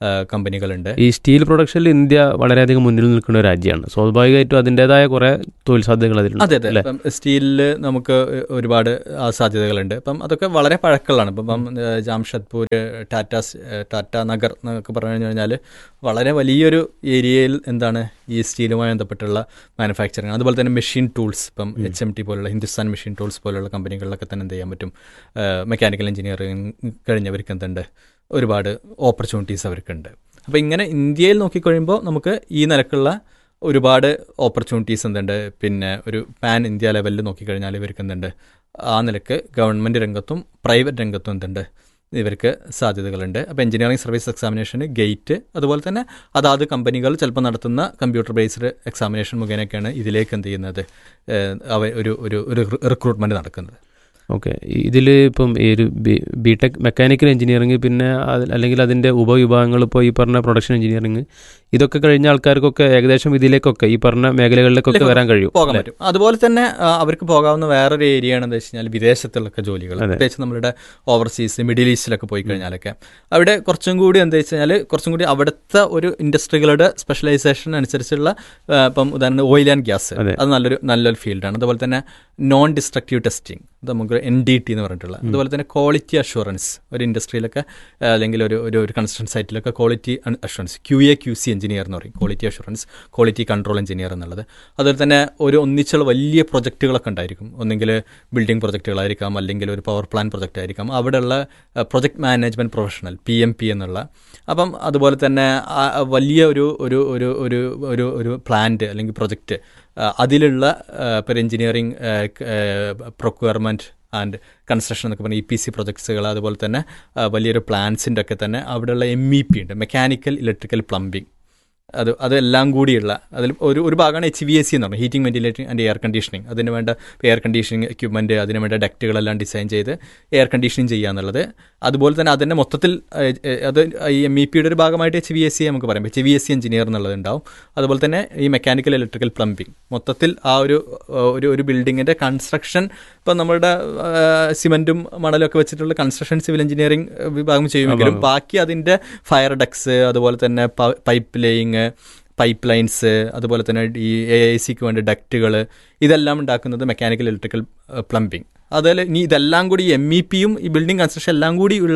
ആ, കമ്പനികളുണ്ട് ഈ സ്റ്റീൽ പ്രൊഡക്ഷനിൽ ഇന്ത്യ വളരെയധികം മുന്നിൽ നിൽക്കുന്ന ഒരു രാജ്യമാണ് സ്വാഭാവികമായിട്ടും അതിൻ്റെതായ കുറേ തൊഴിൽ സാധ്യതകൾ അതിലുണ്ട് അതെ അതെ അല്ലേ? ഇപ്പം സ്റ്റീലിൽ നമുക്ക് ഒരുപാട് ആ സാധ്യതകളുണ്ട് ഇപ്പം അതൊക്കെ വളരെ പഴക്കമുള്ളതാണ് ഇപ്പം ഇപ്പം ഏഹ്, ജാംഷഡ്പൂർ ടാറ്റ സ്- ഏഹ്, ടാറ്റ നഗർ എന്നൊക്കെ പറഞ്ഞു കഴിഞ്ഞാൽ വളരെ വലിയൊരു ഏരിയയിൽ എന്താണ് ഈ സ്റ്റീലുമായി ബന്ധപ്പെട്ടുള്ള മാനുഫാക്ചറിങ് അതുപോലെ തന്നെ മെഷീൻ ടൂൾസ് ഇപ്പം എച്ച് എം ടി പോലുള്ള ഹിന്ദുസ്ഥാൻ മെഷീൻ ടൂൾസ് പോലുള്ള കമ്പനികളിലൊക്കെ തന്നെ എന്ത് ചെയ്യാൻ പറ്റും മെക്കാനിക്കൽ എഞ്ചിനീയറിംഗ് കഴിഞ്ഞവർക്ക് എന്തുണ്ട് ഒരുപാട് ഓപ്പർച്യൂണിറ്റീസ് അവർക്കുണ്ട് അപ്പോൾ ഇങ്ങനെ ഇന്ത്യയിൽ നോക്കിക്കഴിയുമ്പോൾ നമുക്ക് ഈ നിലക്കുള്ള ഒരുപാട് ഓപ്പർച്യൂണിറ്റീസ് എന്തുണ്ട് പിന്നെ ഒരു പാൻ ഇന്ത്യ ലെവലിൽ നോക്കിക്കഴിഞ്ഞാൽ ഇവർക്ക് എന്തുണ്ട് ആ നിലക്ക് ഗവൺമെൻറ് രംഗത്തും പ്രൈവറ്റ് രംഗത്തും എന്തുണ്ട് ഇവർക്ക് സാധ്യതകളുണ്ട് അപ്പോൾ എഞ്ചിനീയറിംഗ് സർവീസ് എക്സാമിനേഷന് ഗേറ്റ് അതുപോലെ തന്നെ അതാത് കമ്പനികൾ ചിലപ്പോൾ നടത്തുന്ന കമ്പ്യൂട്ടർ ബേസ്ഡ് എക്സാമിനേഷൻ മുഖേനയൊക്കെയാണ് ഇതിലേക്ക് എന്ത് ചെയ്യുന്നത് ഏഹ്, അവ ഒരു ഒരു ഒരു റിക്രൂട്ട്മെൻറ്റ് നടക്കുന്നത് ഓക്കെ ഇതിൽ ഇപ്പം ഈ ഒരു ബി ടെക് മെക്കാനിക്കൽ എഞ്ചിനീയറിംഗ് പിന്നെ അത് അല്ലെങ്കിൽ അതിൻ്റെ ഉപവിഭാഗങ്ങൾ ഇപ്പോൾ ഈ പറഞ്ഞ പ്രൊഡക്ഷൻ എഞ്ചിനീയറിംഗ് ഇതൊക്കെ കഴിഞ്ഞ ആൾക്കാർക്കൊക്കെ ഏകദേശം ഇതിലേക്കൊക്കെ ഈ പറഞ്ഞ മേഖലകളിലേക്കൊക്കെ വരാൻ കഴിയും പോകാൻ അല്ലേ? പറ്റും അതുപോലെ തന്നെ ആ, അവർക്ക് പോകാവുന്ന വേറൊരു ഏരിയ ആണെന്ന് വെച്ച് കഴിഞ്ഞാൽ വിദേശത്തുള്ളൊക്കെ ജോലികൾ അതെ. പ്രത്യേകിച്ച് നമ്മുടെ ഓവർസീസ് മിഡിൽ ഈസ്റ്റിലൊക്കെ പോയി കഴിഞ്ഞാലൊക്കെ അവിടെ കുറച്ചും കൂടി എന്താ വെച്ച് കഴിഞ്ഞാൽ കുറച്ചും കൂടി അവിടുത്തെ ഒരു ഇൻഡസ്ട്രികളുടെ സ്പെഷ്യലൈസേഷൻ അനുസരിച്ചുള്ള ആ, ഇപ്പം ഉദാഹരണം ഓയിൽ ആൻഡ് ഗ്യാസ് അതെ. അത് നല്ലൊരു നല്ലൊരു ഫീൽഡാണ് അതുപോലെ തന്നെ നോൺ ഡിസ്ട്രക്റ്റീവ് ടെസ്റ്റിംഗ് നമുക്ക് എൻ ഡി ടി എന്ന് പറഞ്ഞിട്ടുള്ള അതുപോലെ തന്നെ ക്വാളിറ്റി അഷുറൻസ് ഒരു ഇൻഡസ്ട്രിയിലൊക്കെ ആ, അല്ലെങ്കിൽ ഒരു ഒരു ഒരു കൺസ്ട്രക്ഷൻ സൈറ്റിലൊക്കെ quality assurance Q A Q C engineer എന്ന് പറയും quality assurance quality control engineer എന്നുള്ളത് അതുപോലെ തന്നെ ഒരു ഒന്നിച്ചുള്ള വലിയ പ്രൊജക്റ്റുകളൊക്കെ ഉണ്ടായിരിക്കും ഒന്നെങ്കിൽ ബിൽഡിംഗ് പ്രൊജക്റ്റുകളായിരിക്കാം അല്ലെങ്കിൽ ഒരു പവർ പ്ലാൻ പ്രൊജക്റ്റ് ആയിരിക്കാം അവിടെയുള്ള project management professional P M P എന്നുള്ള അപ്പം അതുപോലെ തന്നെ ആ വലിയ ഒരു ഒരു ഒരു ഒരു ഒരു ഒരു പ്ലാന്റ് അല്ലെങ്കിൽ പ്രൊജക്റ്റ് അതിലുള്ള ഇപ്പോൾ എഞ്ചിനീയറിംഗ് പ്രൊക്വയർമെൻറ്റ് ആൻഡ് കൺസ്ട്രക്ഷൻ എന്നൊക്കെ പറഞ്ഞാൽ ഇ പി സി പ്രൊജക്ട്സുകൾ അതുപോലെ തന്നെ ആ, വലിയൊരു പ്ലാൻസിൻ്റെ ഒക്കെ തന്നെ അവിടെയുള്ള എം ഇ പി ഉണ്ട് മെക്കാനിക്കൽ ഇലക്ട്രിക്കൽ പ്ലംബിംഗ് അത് അതെല്ലാം കൂടിയുള്ള അതിൽ ഒരു ഒരു ഭാഗമാണ് എച്ച് വി എസ് സി എന്ന് പറഞ്ഞത് heating ventilating and air conditioning അതിന് വേണ്ട എയർ കണ്ടീഷനിങ് എക്യുപ്മെൻറ്റ് അതിന് വേണ്ട ഡക്റ്റുകളെല്ലാം ഡിസൈൻ ചെയ്ത് എയർ കണ്ടീഷനിങ് ചെയ്യുക എന്നുള്ളത് അതുപോലെ തന്നെ അതിൻ്റെ മൊത്തത്തിൽ ഏഹ്, ഏഹ്, അത് ഈ എം ഇ പിയുടെ ഒരു ഭാഗമായിട്ട് എച്ച് വി എസ് സി നമുക്ക് പറയാം H V S C engineer എന്നുള്ളത് ഉണ്ടാവും അതുപോലെ തന്നെ ഈ മെക്കാനിക്കൽ ഇലക്ട്രിക്കൽ പ്ലംബിംഗ് മൊത്തത്തിൽ ആ ഒരു ഏഹ്, ഒരു ഒരു ബിൽഡിങ്ങിൻ്റെ കൺസ്ട്രക്ഷൻ ഇപ്പം നമ്മളുടെ ഏഹ്, സിമൻറ്റും മണലും ഒക്കെ വെച്ചിട്ടുള്ള കൺസ്ട്രക്ഷൻ സിവിൽ എഞ്ചിനീയറിംഗ് വിഭാഗം ചെയ്യുമെങ്കിലും ബാക്കി അതിൻ്റെ ഫയർ ഡക്സ് അതുപോലെ തന്നെ പൈപ്പ് ലേയിങ് പൈപ്പ് ലൈൻസ് അതുപോലെ തന്നെ ഈ എ ഐ സിക്ക് വേണ്ട ഡക്റ്റുകൾ ഇതെല്ലാം ഉണ്ടാക്കുന്നത് മെക്കാനിക്കൽ ഇലക്ട്രിക്കൽ പ്ലംബിംഗ് അതിൽ ഇനി ഇതെല്ലാം കൂടി എം ഇ പിയും ഈ ബിൽഡിംഗ് കൺസ്ട്രക്ഷൻ എല്ലാം കൂടി ഉള്ള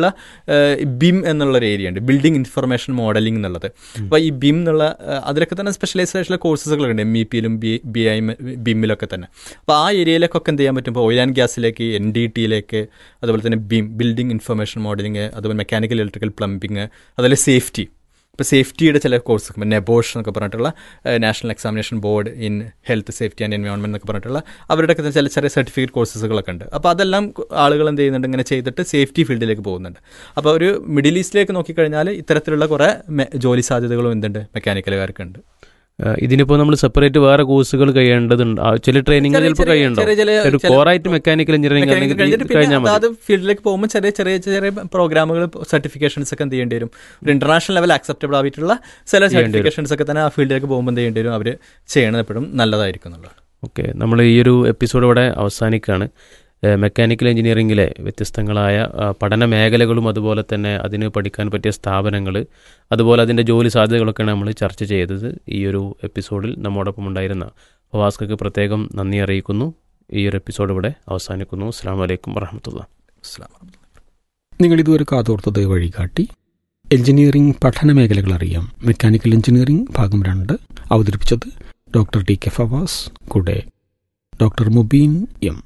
ബിം എന്നുള്ളൊരു ഏരിയ ഉണ്ട് ബിൽഡിംഗ് ഇൻഫർമേഷൻ മോഡലിംഗ് എന്നുള്ളത് അപ്പോൾ ഈ ബിം എന്നുള്ള ഏഹ്, അതിലൊക്കെ തന്നെ സ്പെഷ്യലൈസേഷനുള്ള കോഴ്സസുകളുണ്ട് എം ഇ പിയിലും ബി ബി ഐ ബിമ്മിലൊക്കെ തന്നെ അപ്പോൾ ആ ഏരിയയിലേക്കൊക്കെ എന്ത് ചെയ്യാൻ പറ്റും ഇപ്പോൾ ഓയിൽ ആൻഡ് ഗ്യാസിലേക്ക് എൻ ഡി ടിയിലേക്ക് അതുപോലെ തന്നെ ബിം ബിൽഡിംഗ് ഇൻഫർമേഷൻ മോഡലിംഗ് അതുപോലെ മെക്കാനിക്കൽ ഇലക്ട്രിക്കൽ പ്ലംബിംഗ് അതുപോലെ സേഫ്റ്റി ഇപ്പോൾ സേഫ്റ്റിയുടെ ചില കോഴ്സ് നെബോഷ് എന്നൊക്കെ പറഞ്ഞിട്ടുള്ള national examination board in health safety and environment എന്നൊക്കെ പറഞ്ഞിട്ടുള്ള അവരുടെയൊക്കെ തന്നെ ചില ചെറിയ സർട്ടിഫിക്കറ്റ് കോഴ്സസുകളൊക്കെ ഉണ്ട് അപ്പോൾ അതെല്ലാം ആളുകൾ എന്ത് ചെയ്യുന്നുണ്ട് ഇങ്ങനെ ചെയ്തിട്ട് സേഫ്റ്റി ഫീൽഡിലേക്ക് പോകുന്നുണ്ട് അപ്പോൾ ഒരു മിഡിൽ ഈസ്റ്റിലേക്ക് നോക്കിക്കഴിഞ്ഞാൽ ഇത്തരത്തിലുള്ള കുറേ മെ- ജോലി സാധ്യതകളും എന്തുണ്ട് മെക്കാനിക്കലുകാർക്കുണ്ട് ഏഹ് ഇതിനിപ്പോൾ നമ്മൾ സെപ്പറേറ്റ് വേറെ കോഴ്സുകൾ കഴിയേണ്ടതുണ്ട് ആ, ചില ട്രെയിനിങ് ചെറിയ- ചിലപ്പോൾ ചെറിയ- കഴിയണ്ടോ ചെറിയ ചില- ഒരു ചില- കോറായിട്ട് മെക്കാനിക്കൽ എഞ്ചിനീയറിംഗ് മെക്കാനിക്കൽ അല്ലെങ്കിൽ കഴിഞ്ഞിട്ട് ഇത് പിന്നെ കഴിഞ്ഞാൽ മതി അതാത് ഫീൽഡിലേക്ക് പോകുമ്പോൾ ചെറിയ ചെറിയ ചെറിയ പ്രോഗ്രാമുകൾ സർട്ടിഫിക്കേഷൻസ് ഒക്കെ എന്ത് ചെയ്യേണ്ടി വരും ഒരു ഇന്റർനാഷണൽ ലെവൽ അക്സെപ്റ്റബിൾ ആയിട്ടുള്ള ചില സർട്ടിഫിക്കേഷൻസ് ഒക്കെ തന്നെ ആ ഫീൽഡിലേക്ക് പോകുമ്പോൾ എന്ത് ചെയ്യേണ്ടി വരും അവർ ചെയ്യണത് എപ്പോഴും നല്ലതായിരിക്കും എന്നുള്ളത് ഓക്കെ നമ്മൾ ഈ ഒരു എപ്പിസോഡ് ഇവിടെ അവസാനിക്കുകയാണ് ഏഹ് മെക്കാനിക്കൽ എഞ്ചിനീയറിംഗിലെ വ്യത്യസ്തങ്ങളായ ആ, പഠന മേഖലകളും അതുപോലെ തന്നെ അതിന് പഠിക്കാൻ പറ്റിയ സ്ഥാപനങ്ങൾ അതുപോലെ അതിൻ്റെ ജോലി സാധ്യതകളൊക്കെയാണ് നമ്മൾ ചർച്ച ചെയ്തത് ഈ ഒരു എപ്പിസോഡിൽ നമ്മോടൊപ്പം ഉണ്ടായിരുന്ന ഫവാസ്കക്ക് പ്രത്യേകം നന്ദി അറിയിക്കുന്നു ഈ ഒരു എപ്പിസോഡ് ഇവിടെ അവസാനിക്കുന്നു അസ്സാം വലൈക്കും വറഹമത്തുള്ള അസ്സലാമു അലൈക്കും. നിങ്ങൾ ഇതുവരെ കാതോർത്തത് വഴികാട്ടി എഞ്ചിനീയറിംഗ് പഠന മേഖലകൾ അറിയാം മെക്കാനിക്കൽ എഞ്ചിനീയറിംഗ് ഭാഗം രണ്ട് അവതരിപ്പിച്ചത് ഡോക്ടർ ടി കെ ഫവാസ് കൂടെ doctor Mubeen M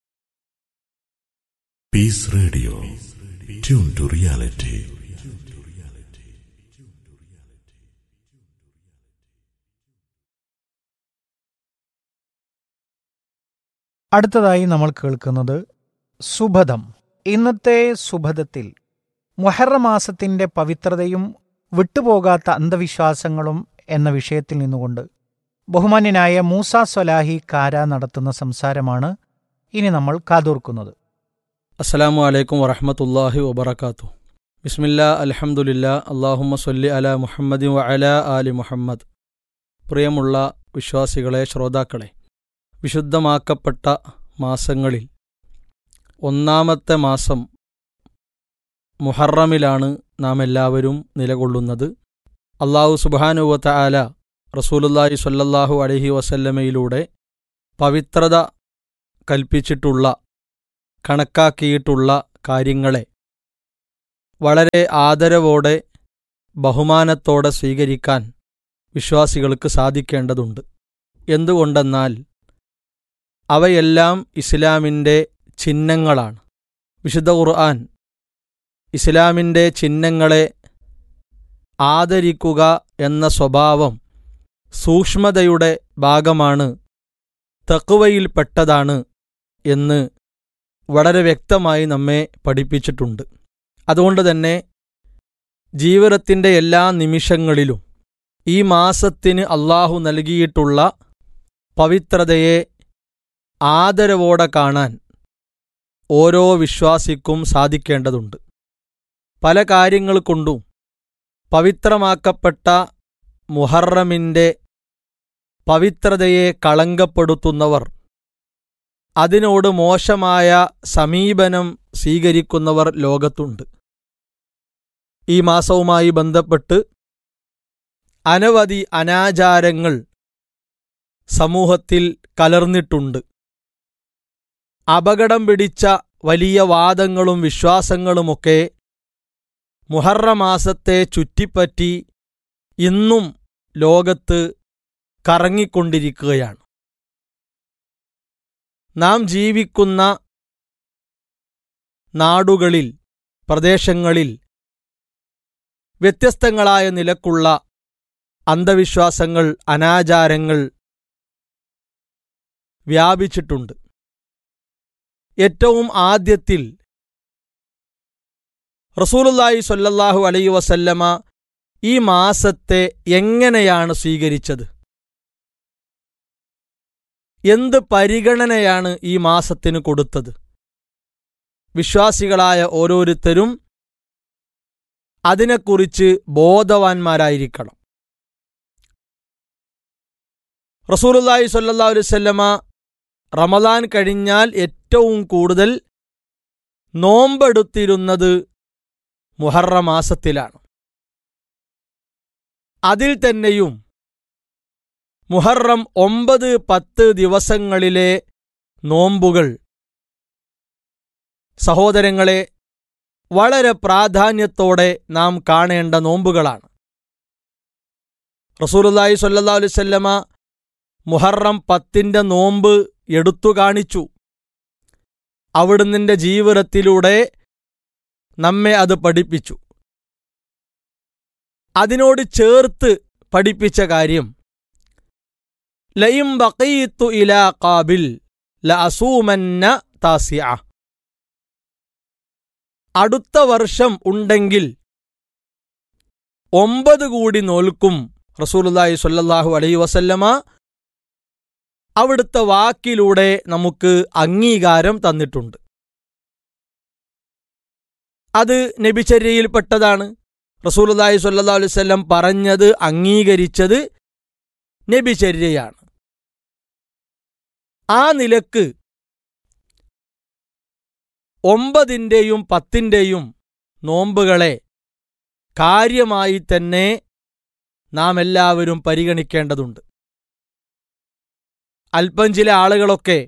Peace Radio. Tune to reality. അടുത്തതായി നമ്മൾ കേൾക്കുന്നത് സുഭദം ഇന്നത്തെ സുഭദത്തിൽ മുഹറ മാസത്തിന്റെ പവിത്രതയും വിട്ടുപോകാത്ത അന്ധവിശ്വാസങ്ങളും എന്ന വിഷയത്തിൽ നിന്നുകൊണ്ട് ബഹുമാന്യനായ മൂസ സ്വലാഹി കാര നടത്തുന്ന സംസാരമാണ് ഇനി നമ്മൾ കാതോർക്കുന്നത് അസ്സലാമു അലൈക്കും വറഹമത്തല്ലാഹി വബർക്കാത്തു ബിസ്മില്ലാ അൽഹംദുലില്ലാ അള്ളാഹുമ്മ സൊല്ലി അല മുഹമ്മദി വ അല ആലി മുഹമ്മദ് പ്രിയമുള്ള വിശ്വാസികളെ ശ്രോതാക്കളെ വിശുദ്ധമാക്കപ്പെട്ട മാസങ്ങളിൽ ഒന്നാമത്തെ മാസം മുഹറമിലാണ് നാം എല്ലാവരും നിലകൊള്ളുന്നത് അള്ളാഹു സുബാനുവത്ത ആല റസൂലുല്ലാഹി സ്വല്ലല്ലാഹു അലഹി വസല്ലമയിലൂടെ പവിത്രത കൽപ്പിച്ചിട്ടുള്ള കണക്കാക്കിയിട്ടുള്ള കാര്യങ്ങളെ വളരെ ആദരവോടെ ബഹുമാനത്തോടെ സ്വീകരിക്കാൻ വിശ്വാസികൾക്ക് സാധിക്കേണ്ടതുണ്ട് എന്തുകൊണ്ടെന്നാൽ അവയെല്ലാം ഇസ്ലാമിൻ്റെ ചിഹ്നങ്ങളാണ് വിശുദ്ധ ഖുർആൻ ഇസ്ലാമിൻ്റെ ചിഹ്നങ്ങളെ ആദരിക്കുക എന്ന സ്വഭാവം സൂക്ഷ്മതയുടെ ഭാഗമാണ് തക്കുവയിൽപ്പെട്ടതാണ് എന്ന് വളരെ വ്യക്തമായി നമ്മെ പഠിപ്പിച്ചിട്ടുണ്ട് അതുകൊണ്ട് തന്നെ ജീവിതത്തിൻ്റെ എല്ലാ നിമിഷങ്ങളിലും ഈ മാസത്തിന് അള്ളാഹു നൽകിയിട്ടുള്ള പവിത്രതയെ ആദരവോടെ കാണാൻ ഓരോ വിശ്വാസിക്കും സാധിക്കേണ്ടതുണ്ട് പല കാര്യങ്ങൾ കൊണ്ടും പവിത്രമാക്കപ്പെട്ട മുഹറമിൻ്റെ പവിത്രതയെ കളങ്കപ്പെടുത്തുന്നവർ അതിനോട് മോശമായ സമീപനം സ്വീകരിക്കുന്നവർ ലോകത്തുണ്ട് ഈ മാസവുമായി ബന്ധപ്പെട്ട് അനവധി അനാചാരങ്ങൾ സമൂഹത്തിൽ കലർന്നിട്ടുണ്ട് അപകടം പിടിച്ച വലിയ വാദങ്ങളും വിശ്വാസങ്ങളുമൊക്കെ മുഹറമാസത്തെ ചുറ്റിപ്പറ്റി ഇന്നും ലോകത്ത് കറങ്ങിക്കൊണ്ടിരിക്കുകയാണ് നാം ജീവിക്കുന്ന നാടുകളിൽ പ്രദേശങ്ങളിൽ വ്യത്യസ്തങ്ങളായ നിലക്കുള്ള അന്ധവിശ്വാസങ്ങൾ അനാചാരങ്ങൾ വ്യാപിച്ചിട്ടുണ്ട് ഏറ്റവും ആദ്യത്തിൽ റസൂലുല്ലാഹി സ്വല്ലല്ലാഹു അലൈഹി വസല്ലമ ഈ മാസത്തെ എങ്ങനെയാണ് സ്വീകരിച്ചത് എന്ത് പരിഗണനയാണ് ഈ മാസത്തിന് കൊടുത്തത് വിശ്വാസികളായ ഓരോരുത്തരും അതിനെക്കുറിച്ച് ബോധവാന്മാരായിരിക്കണം റസൂലുല്ലാഹി സ്വല്ലല്ലാഹു അലൈഹി വസല്ലമ റമദാൻ കഴിഞ്ഞാൽ ഏറ്റവും കൂടുതൽ നോമ്പെടുത്തിരുന്നത് മുഹറ മാസത്തിലാണ് അതിൽ തന്നെയും മുഹറം ഒമ്പത് പത്ത് ദിവസങ്ങളിലെ നോമ്പുകൾ സഹോദരങ്ങളെ വളരെ പ്രാധാന്യത്തോടെ നാം കാണേണ്ട നോമ്പുകളാണ് റസൂലുല്ലാഹി സ്വല്ലല്ലാഹു അലൈഹി വസല്ലമ മുഹറം പത്തിന്റെ നോമ്പ് എടുത്തു കാണിച്ചു അവിടുന്നിന്റെ ജീവിതത്തിലൂടെ നമ്മെ അത് പഠിപ്പിച്ചു അതിനോട് ചേർത്ത് പഠിപ്പിച്ച കാര്യം ലയും ബക്കീത്തു ഇലാ കാബിൽ ലഅസൂമന്ന താസിയ അടുത്ത വർഷം ഉണ്ടെങ്കിൽ ഒമ്പത് കൂടി നോൽക്കും റസൂലുല്ലാഹി സ്വല്ലല്ലാഹു അലൈഹി വസല്ലമ അവിടുത്തെ വാക്കിലൂടെ നമുക്ക് അംഗീകാരം തന്നിട്ടുണ്ട് അത് നബിചര്യയിൽപ്പെട്ടതാണ് റസൂലുല്ലാഹി സ്വല്ലല്ലാഹു അലൈഹി വസല്ലം പറഞ്ഞത് അംഗീകരിച്ചത് നബിചര്യയാണ് ആ നിലക്ക് ഒമ്പതിൻ്റെയും പത്തിൻ്റെയും നോമ്പുകളെ കാര്യമായി തന്നെ നാം എല്ലാവരും പരിഗണിക്കേണ്ടതുണ്ട് അല്പം ചില ആളുകളൊക്കെ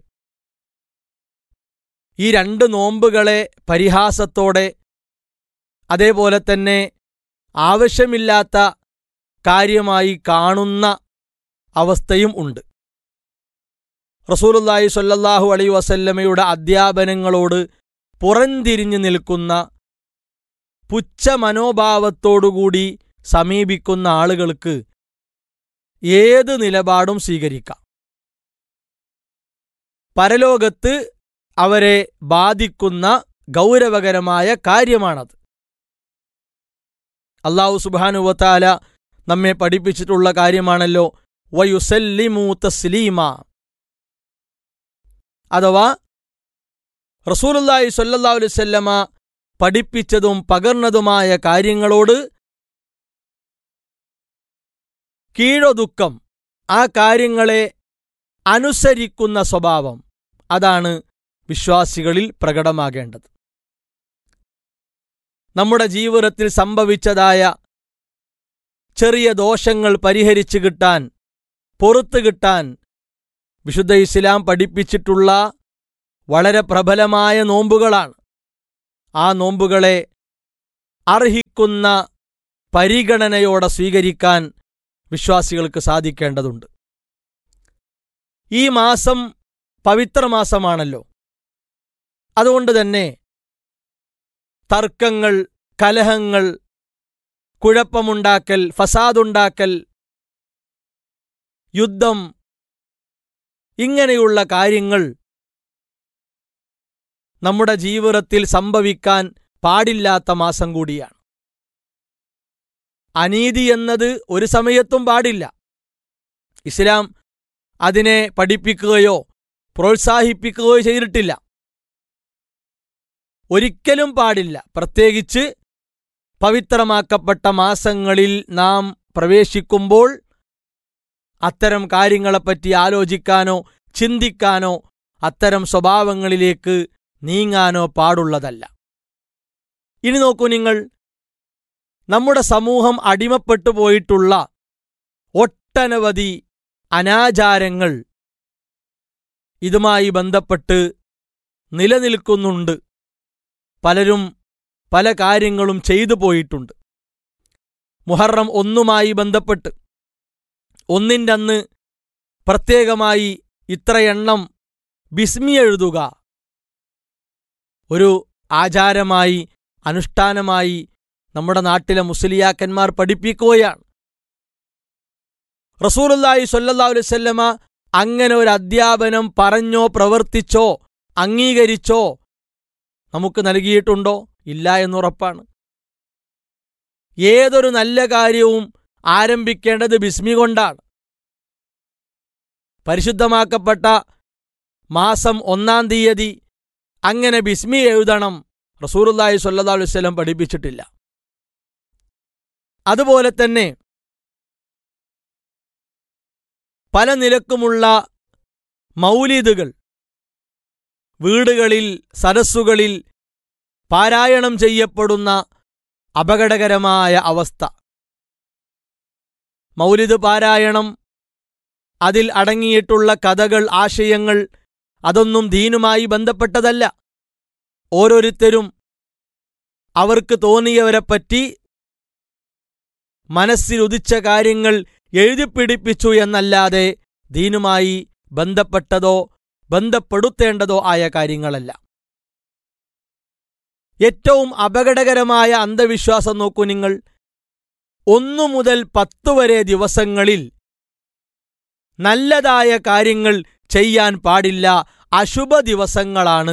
ഈ രണ്ട് നോമ്പുകളെ പരിഹാസത്തോടെ അതേപോലെ തന്നെ ആവശ്യമില്ലാത്ത കാര്യമായി കാണുന്ന അവസ്ഥയും ഉണ്ട് റസൂലുല്ലാഹി സ്വല്ലല്ലാഹു അലൈഹി വസല്ലമയുടെ അധ്യാപനങ്ങളോട് പുറംതിരിഞ്ഞു നിൽക്കുന്ന പുച്ഛ മനോഭാവത്തോടുകൂടി സമീപിക്കുന്ന ആളുകൾക്ക് ഏത് നിലപാടും സ്വീകരിക്കാം പരലോകത്ത് അവരെ ബാധിക്കുന്ന ഗൗരവകരമായ കാര്യമാണത് അള്ളാഹു സുബാനുവത്താല നമ്മെ പഠിപ്പിച്ചിട്ടുള്ള കാര്യമാണല്ലോ വയുസല്ലിമു തസ്ലീമ അഥവാ റസൂലുല്ലാഹി സ്വല്ലല്ലാഹു അലൈഹി വസല്ലമ പഠിപ്പിച്ചതും പകർന്നതുമായ കാര്യങ്ങളോട് കീഴൊതുക്കം ആ കാര്യങ്ങളെ അനുസരിക്കുന്ന സ്വഭാവം അതാണ് വിശ്വാസികളിൽ പ്രകടമാകേണ്ടത് നമ്മുടെ ജീവിതത്തിൽ സംഭവിച്ചതായ ചെറിയ ദോഷങ്ങൾ പരിഹരിച്ചു കിട്ടാൻ പൊറത്തു കിട്ടാൻ വിശുദ്ധ ഇസ്ലാം പഠിപ്പിച്ചിട്ടുള്ള വളരെ പ്രബലമായ നോമ്പുകളാണ് ആ നോമ്പുകളെ അർഹിക്കുന്ന പരിഗണനയോടെ സ്വീകരിക്കാൻ വിശ്വാസികൾക്ക് സാധിക്കേണ്ടതുണ്ട് ഈ മാസം പവിത്രമാസമാണല്ലോ അതുകൊണ്ട് തന്നെ തർക്കങ്ങൾ കലഹങ്ങൾ കുഴപ്പമുണ്ടാക്കൽ ഫസാദുണ്ടാക്കൽ യുദ്ധം ഇങ്ങനെയുള്ള കാര്യങ്ങൾ നമ്മുടെ ജീവിതത്തിൽ സംഭവിക്കാൻ പാടില്ലാത്ത മാസം കൂടിയാണ് അനീതി എന്നത് ഒരു സമയത്തും പാടില്ല ഇസ്ലാം അതിനെ പഠിപ്പിക്കുകയോ പ്രോത്സാഹിപ്പിക്കുകയോ ചെയ്തിട്ടില്ല ഒരിക്കലും പാടില്ല പ്രത്യേകിച്ച് പവിത്രമാക്കപ്പെട്ട മാസങ്ങളിൽ നാം പ്രവേശിക്കുമ്പോൾ അത്തരം കാര്യങ്ങളെപ്പറ്റി ആലോചിക്കാനോ ചിന്തിക്കാനോ അത്തരം സ്വഭാവങ്ങളിലേക്ക് നീങ്ങാനോ പാടുള്ളതല്ല ഇനി നോക്കൂ നിങ്ങൾ നമ്മുടെ സമൂഹം അടിമപ്പെട്ടു പോയിട്ടുള്ള ഒട്ടനവധി അനാചാരങ്ങൾ ഇതുമായി ബന്ധപ്പെട്ട് നിലനിൽക്കുന്നുണ്ട് പലരും പല കാര്യങ്ങളും ചെയ്തു പോയിട്ടുണ്ട് മുഹറം ഒന്നുമായി ബന്ധപ്പെട്ട് ഒന്നിൻ്റെ അന്ന് പ്രത്യേകമായി ഇത്രയെണ്ണം ബിസ്മി എഴുതുക ഒരു ആചാരമായി അനുഷ്ഠാനമായി നമ്മുടെ നാട്ടിലെ മുസ്ലിയാക്കന്മാർ പഠിപ്പിക്കുകയാണ് റസൂലുല്ലാഹി സ്വല്ലല്ലാഹു അലൈഹി വസല്ലമ അങ്ങനെ ഒരു അധ്യാപനം പറഞ്ഞോ പ്രവർത്തിച്ചോ അംഗീകരിച്ചോ നമുക്ക് നൽകിയിട്ടുണ്ടോ ഇല്ല എന്നുറപ്പാണ് ഏതൊരു നല്ല കാര്യവും ആരംഭിക്കേണ്ടത് ബിസ്മി കൊണ്ടാണ് പരിശുദ്ധമാക്കപ്പെട്ട മാസം ഒന്നാം തീയതി അങ്ങനെ ബിസ്മി എഴുതണം റസൂറുല്ലാഹി സ്വല്ലല്ലാഹു അലൈഹി വസല്ലം പഠിപ്പിച്ചിട്ടില്ല അതുപോലെ തന്നെ പല നിലക്കുമുള്ള മൗലിദുകൾ വീടുകളിൽ സരസ്സുകളിൽ പാരായണം ചെയ്യപ്പെടുന്ന അപകടകരമായ അവസ്ഥ മൗലിദ് പാരായണം അതിൽ അടങ്ങിയിട്ടുള്ള കഥകൾ ആശയങ്ങൾ അതൊന്നും ദീനുമായി ബന്ധപ്പെട്ടതല്ല ഓരോരുത്തരും അവർക്ക് തോന്നിയവരെപ്പറ്റി മനസ്സിലുദിച്ച കാര്യങ്ങൾ എഴുതിപ്പിടിപ്പിച്ചു എന്നല്ലാതെ ദീനുമായി ബന്ധപ്പെട്ടതോ ബന്ധപ്പെടുത്തേണ്ടതോ ആയ കാര്യങ്ങളല്ല ഏറ്റവും അപകടകരമായ അന്ധവിശ്വാസം നോക്കൂ നിങ്ങൾ ഒന്നു മുതൽ പത്ത് വരെ ദിവസങ്ങളിൽ നല്ലതായ കാര്യങ്ങൾ ചെയ്യാൻ പാടില്ല അശുഭ ദിവസങ്ങളാണ്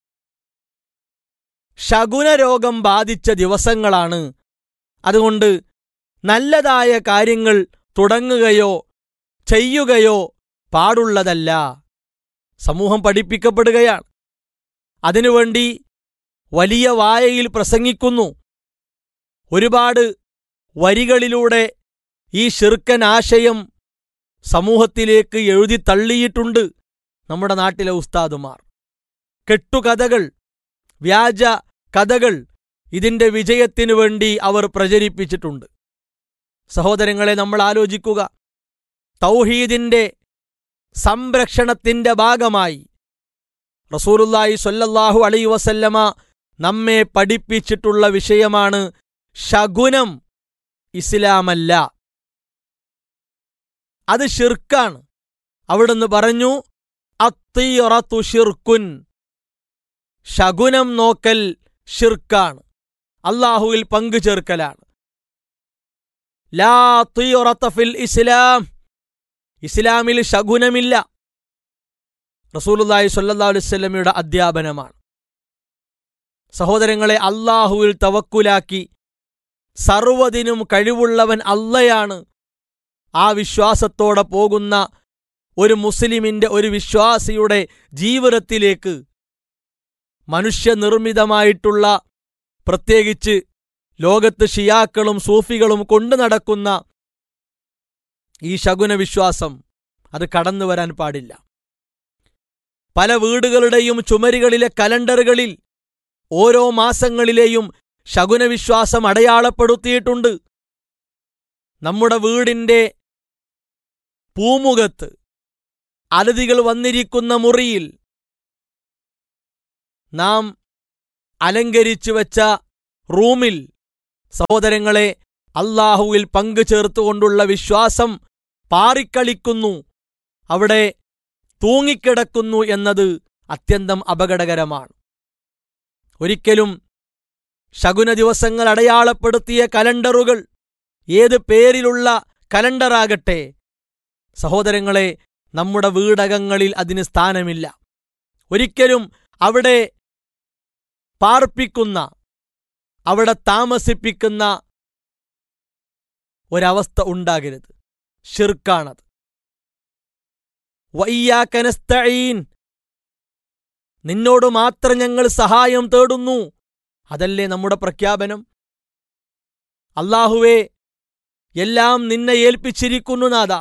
ശകുനരോഗം ബാധിച്ച ദിവസങ്ങളാണ് അതുകൊണ്ട് നല്ലതായ കാര്യങ്ങൾ തുടങ്ങുകയോ ചെയ്യുകയോ പാടുള്ളതല്ല സമൂഹം പഠിപ്പിക്കപ്പെടുകയാണ് അതിനുവേണ്ടി വലിയ വായയിൽ പ്രസംഗിക്കുന്നു ഒരുപാട് വരികളിലൂടെ ഈ ശിർക്കൻ ആശയം സമൂഹത്തിലേക്ക് എഴുതി തള്ളിയിട്ടുണ്ട് നമ്മുടെ നാട്ടിലെ ഉസ്താദുമാർ കെട്ടുകഥകൾ വ്യാജ കഥകൾ ഇതിന്റെ വിജയത്തിനു വേണ്ടി അവർ പ്രചരിപ്പിച്ചിട്ടുണ്ട് സഹോദരങ്ങളെ നമ്മൾ ആലോചിക്കുക തൗഹീദിന്റെ സംരക്ഷണത്തിന്റെ ഭാഗമായി റസൂലുല്ലാഹി സ്വല്ലല്ലാഹു അലൈ വസല്ലമ നമ്മെ പഠിപ്പിച്ചിട്ടുള്ള വിഷയമാണ് ശകുനം ഇസ്ലാമല്ല അത് ഷിർക്കാണ് അവിടുന്ന് പറഞ്ഞു അത്തീറത്തു ഷിർക്കുൻ ശകുനം നോക്കൽ ഷിർക്കാണ് അള്ളാഹുവിൽ പങ്കു ചേർക്കലാണ് ലാ തീറത്ത ഫിൽ ഇസ്ലാം ഇസ്ലാമിൽ ശകുനമില്ല റസൂലുല്ലാഹി സ്വല്ലല്ലാഹു അലൈഹി വസല്ലമയുടെ അധ്യാപനമാണ് സഹോദരങ്ങളെ അള്ളാഹുവിൽ തവക്കുലാക്കി സർവ്വതിനും കഴിവുള്ളവൻ അള്ളയാണ് ആ വിശ്വാസത്തോടെ പോകുന്ന ഒരു മുസ്ലിമിന്റെ ഒരു വിശ്വാസിയുടെ ജീവിതത്തിലേക്ക് മനുഷ്യനിർമ്മിതമായിട്ടുള്ള പ്രത്യേകിച്ച് ലോകത്ത് ഷിയാക്കളും സൂഫികളും കൊണ്ടു നടക്കുന്ന ഈ ശകുന വിശ്വാസം അത് കടന്നു വരാൻ പാടില്ല പല വീടുകളുടെയും ചുമരുകളിലെ കലണ്ടറുകളിൽ ഓരോ മാസങ്ങളിലെയും ശകുനവിശ്വാസം അടയാളപ്പെടുത്തിയിട്ടുണ്ട് നമ്മുടെ വീടിന്റെ പൂമുഖത്ത് അതിഥികൾ വന്നിരിക്കുന്ന മുറിയിൽ നാം അലങ്കരിച്ചു വെച്ച റൂമിൽ സഹോദരങ്ങളെ അള്ളാഹുവിൽ പങ്കു ചേർത്തുകൊണ്ടുള്ള വിശ്വാസം പാറിക്കളിക്കുന്നു അവിടെ തൂങ്ങിക്കിടക്കുന്നു എന്നത് അത്യന്തം അപകടകരമാണ് ഒരിക്കലും ശകുന ദിവസങ്ങൾ അടയാളപ്പെടുത്തിയ കലണ്ടറുകൾ ഏത് പേരിലുള്ള കലണ്ടറാകട്ടെ സഹോദരങ്ങളെ നമ്മുടെ വീടകങ്ങളിൽ അതിന് സ്ഥാനമില്ല ഒരിക്കലും അവിടെ പാർപ്പിക്കുന്ന അവിടെ താമസിപ്പിക്കുന്ന ഒരവസ്ഥ ഉണ്ടാകരുത് ഷിർക്കാണത് വയ്യാക്കനസ്തഈൻ നിന്നോട് മാത്രം ഞങ്ങൾ സഹായം തേടുന്നു അതല്ലേ നമ്മുടെ പ്രഖ്യാപനം അള്ളാഹുവേ എല്ലാം നിന്നെ ഏൽപ്പിച്ചിരിക്കുന്നു നാഥ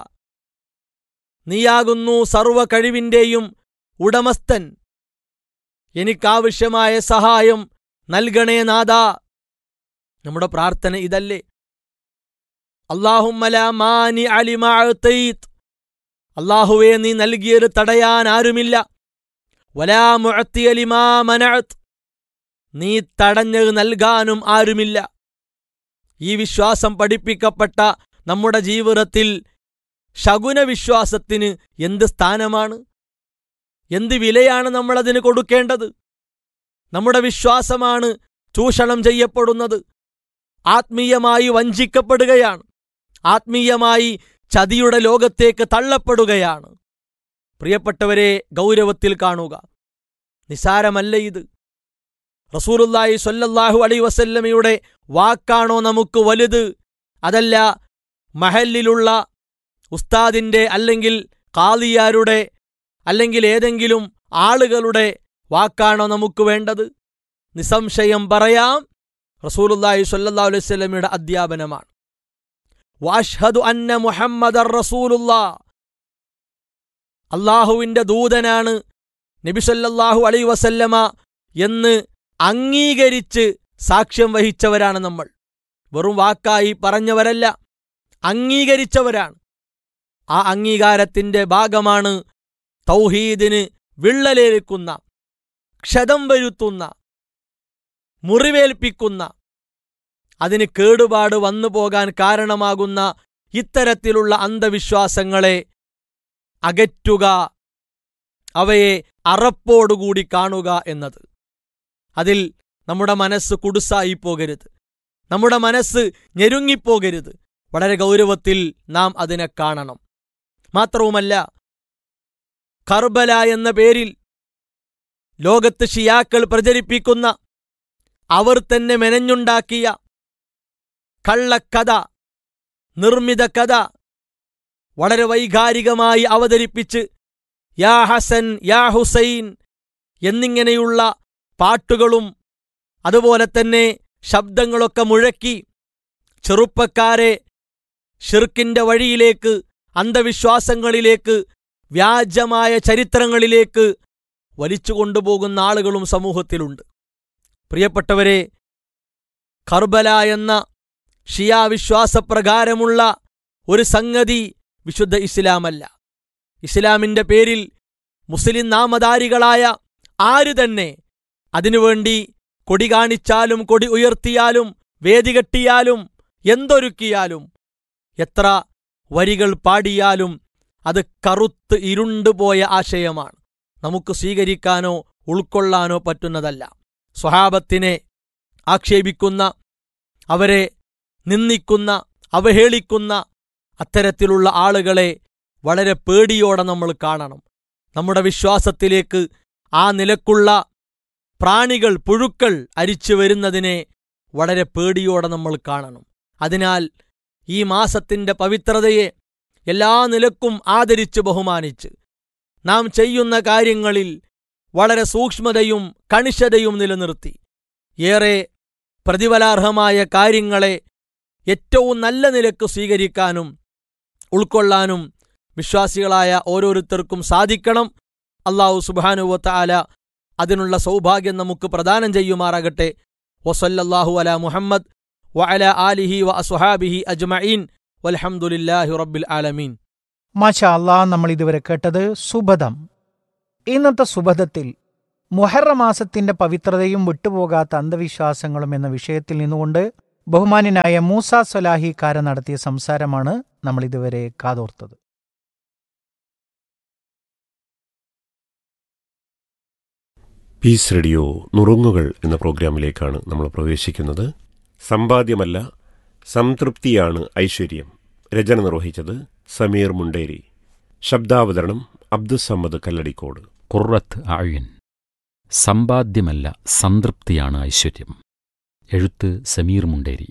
നീയാകുന്നു സർവ കഴിവിന്റെയും ഉടമസ്ഥൻ എനിക്കാവശ്യമായ സഹായം നൽകണേ നാഥ നമ്മുടെ പ്രാർത്ഥന ഇതല്ലേ അള്ളാഹുമ്മല മാനി അലിമാഅത്തൈത്ത് അള്ളാഹുവെ നീ നൽകിയത് തടയാൻ ആരുമില്ല വലാ മുഅത്തിയലിമാ മനഅത്ത് നീ തടഞ്ഞത് നൽകാനും ആരുമില്ല ഈ വിശ്വാസം പഠിപ്പിക്കപ്പെട്ട നമ്മുടെ ജീവിതത്തിൽ ശകുന വിശ്വാസത്തിന് എന്ത് സ്ഥാനമാണ് എന്ത് വിലയാണ് നമ്മളതിന് കൊടുക്കേണ്ടത് നമ്മുടെ വിശ്വാസമാണ് ചൂഷണം ചെയ്യപ്പെടുന്നത് ആത്മീയമായി വഞ്ചിക്കപ്പെടുകയാണ് ആത്മീയമായി ചതിയുടെ ലോകത്തേക്ക് തള്ളപ്പെടുകയാണ് പ്രിയപ്പെട്ടവരെ ഗൗരവത്തിൽ കാണുക നിസാരമല്ല ഇത് റസൂലുല്ലാഹി സ്വല്ലല്ലാഹു അലൈ വസല്ലമയുടെ വാക്കാണോ നമുക്ക് വലുത് അതല്ല മഹല്ലിലുള്ള ഉസ്താദിന്റെ അല്ലെങ്കിൽ കാളിയാരുടെ അല്ലെങ്കിൽ ഏതെങ്കിലും ആളുകളുടെ വാക്കാണോ നമുക്ക് വേണ്ടത് നിസ്സംശയം പറയാം റസൂലുല്ലാഹി സ്വല്ലല്ലാഹു അലൈഹി വസല്ലമയുടെ അധ്യാപനമാണ് വാഷ്ഹദു അന്ന മുഹമ്മദർ റസൂലുല്ലാ അള്ളാഹുവിന്റെ ദൂതനാണ് നബി സല്ലല്ലാഹു അലൈഹി വസല്ലമ എന്ന് അംഗീകരിച്ച് സാക്ഷ്യം വഹിച്ചവരാണ് നമ്മൾ വെറും വാക്കായി പറഞ്ഞവരല്ല അംഗീകരിച്ചവരാണ് ആ അംഗീകാരത്തിന്റെ ഭാഗമാണ് തൗഹീദിന് വിള്ളലേൽക്കുന്ന ക്ഷതം വരുത്തുന്ന മുറിവേൽപ്പിക്കുന്ന അതിന് കേടുപാട് വന്നു പോകാൻ കാരണമാകുന്ന ഇത്തരത്തിലുള്ള അന്ധവിശ്വാസങ്ങളെ അകറ്റുക അവയെ അറപ്പോടുകൂടി കാണുക എന്നത് അതിൽ നമ്മുടെ മനസ്സ് കുടുസായി പോകരുത് നമ്മുടെ മനസ്സ് ഞെരുങ്ങിപ്പോകരുത് വളരെ ഗൗരവത്തിൽ നാം അതിനെ കാണണം മാത്രവുമല്ല കർബല എന്ന പേരിൽ ലോകത്ത് ഷിയാക്കൾ പ്രചരിപ്പിക്കുന്ന അവർ തന്നെ മെനഞ്ഞുണ്ടാക്കിയ കള്ളക്കഥ നിർമ്മിത കഥ വളരെ വൈകാരികമായി അവതരിപ്പിച്ച് യാ ഹസൻ യാ ഹുസൈൻ എന്നിങ്ങനെയുള്ള പാട്ടുകളും അതുപോലെ തന്നെ ശബ്ദങ്ങളൊക്കെ മുഴക്കി ചെറുപ്പക്കാരെ ഷിർക്കിന്റെ വഴിയിലേക്ക് അന്ധവിശ്വാസങ്ങളിലേക്ക് വ്യാജമായ ചരിത്രങ്ങളിലേക്ക് വലിച്ചു കൊണ്ടുപോകുന്ന ആളുകളും സമൂഹത്തിലുണ്ട് പ്രിയപ്പെട്ടവരെ കർബല എന്ന ഷിയാ വിശ്വാസപ്രകാരമുള്ള ഒരു സംഗതി വിശുദ്ധ ഇസ്ലാമല്ല ഇസ്ലാമിന്റെ പേരിൽ മുസ്ലിം നാമധാരികളായ ആര് തന്നെ അതിനുവേണ്ടി കൊടി കാണിച്ചാലും കൊടി ഉയർത്തിയാലും വേദി കെട്ടിയാലും എന്തൊരുക്കിയാലും എത്ര വരികൾ പാടിയാലും അത് കറുത്ത് ഇരുണ്ടുപോയ ആശയമാണ് നമുക്ക് സ്വീകരിക്കാനോ ഉൾക്കൊള്ളാനോ പറ്റുന്നതല്ല സ്വഹാബത്തിനെ ആക്ഷേപിക്കുന്ന അവരെ നിന്ദിക്കുന്ന അവഹേളിക്കുന്ന അത്തരത്തിലുള്ള ആളുകളെ വളരെ പേടിയോടെ നമ്മൾ കാണണം നമ്മുടെ വിശ്വാസത്തിലേക്ക് ആ നിലക്കുള്ള പ്രാണികൾ പുഴുക്കൾ അരിച്ചു വരുന്നതിനെ വളരെ പേടിയോടെ നമ്മൾ കാണണം അതിനാൽ ഈ മാസത്തിന്റെ പവിത്രതയെ എല്ലാ നിലക്കും ആദരിച്ച് ബഹുമാനിച്ച് നാം ചെയ്യുന്ന കാര്യങ്ങളിൽ വളരെ സൂക്ഷ്മതയും കണിശതയും നിലനിർത്തി ഏറെ പ്രതിഫലാർഹമായ കാര്യങ്ങളെ ഏറ്റവും നല്ല നിലക്ക് സ്വീകരിക്കാനും ഉൾക്കൊള്ളാനും വിശ്വാസികളായ ഓരോരുത്തർക്കും സാധിക്കണം അള്ളാഹു സുബാനുവത്ത ആല അതിനുള്ള സൗഭാഗ്യം നമുക്ക് പ്രദാനം ചെയ്യുമാറാകട്ടെ വസല്ലല്ലാഹു അല മുഹമ്മദ് വഅല ആലിഹി വ അസ്ഹാബിഹി അജ്മഈൻ വൽഹംദുലില്ലാഹി റബ്ബിൽ ആലമീൻ മാഷാ അല്ലാ നമ്മൾ ഇതുവരെ കേട്ടത് സുബദം ഇന്നത്തെ സുബദത്തിൽ മുഹറ മാസത്തിന്റെ പവിത്രതയും വിട്ടുപോകാത്ത അന്ധവിശ്വാസങ്ങളും എന്ന വിഷയത്തിൽ നിന്നുകൊണ്ട് ബഹുമാന്യനായ മൂസ സൊലാഹി കാര നടത്തിയ സംസാരമാണ് നമ്മൾ ഇതുവരെ കാതോർത്തത് പീസ് റേഡിയോ നുറുങ്ങുകൾ എന്ന പ്രോഗ്രാമിലേക്കാണ് നമ്മൾ പ്രവേശിക്കുന്നത് സമ്പാദ്യമല്ല സംതൃപ്തിയാണ് ഐശ്വര്യം രചന നിർവഹിച്ചത് സമീർ മുണ്ടേരി ശബ്ദാവതരണം അബ്ദുസമ്മദ് കല്ലടിക്കോട് കുറത്ത് ആഴ്യൻ സമ്പാദ്യമല്ല സംതൃപ്തിയാണ് ഐശ്വര്യം എഴുത്ത് സമീർ മുണ്ടേരി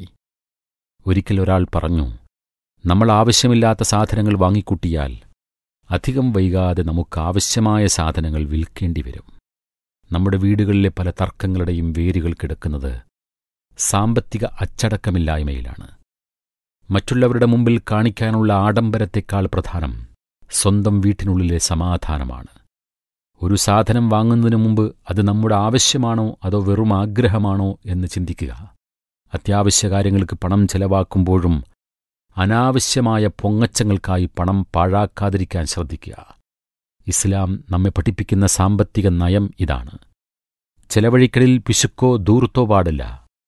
ഒരിക്കൽ ഒരാൾ പറഞ്ഞു നമ്മൾ ആവശ്യമില്ലാത്ത സാധനങ്ങൾ വാങ്ങിക്കൂട്ടിയാൽ അധികം വൈകാതെ നമുക്ക് ആവശ്യമായ സാധനങ്ങൾ വിൽക്കേണ്ടി വരും നമ്മുടെ വീടുകളിലെ പല തർക്കങ്ങളുടെയും വേരുകൾ കിടക്കുന്നത് സാമ്പത്തിക അച്ചടക്കമില്ലായ്മയിലാണ് മറ്റുള്ളവരുടെ മുമ്പിൽ കാണിക്കാനുള്ള ആഡംബരത്തെക്കാൾ പ്രധാനം സ്വന്തം വീട്ടിനുള്ളിലെ സമാധാനമാണ് ഒരു സാധനം വാങ്ങുന്നതിന് മുമ്പ് അത് നമ്മുടെ ആവശ്യമാണോ അതോ വെറും ആഗ്രഹമാണോ എന്ന് ചിന്തിക്കുക അത്യാവശ്യ കാര്യങ്ങൾക്ക് പണം ചെലവാക്കുമ്പോഴും അനാവശ്യമായ പൊങ്ങച്ചങ്ങൾക്കായി പണം പാഴാക്കാതിരിക്കാൻ ശ്രദ്ധിക്കുക ഇസ്ലാം നമ്മെ പഠിപ്പിക്കുന്ന സാമ്പത്തിക നയം ഇതാണ് ചെലവഴിക്കലിൽ പിശുക്കോ ദൂർത്തോ പാടില്ല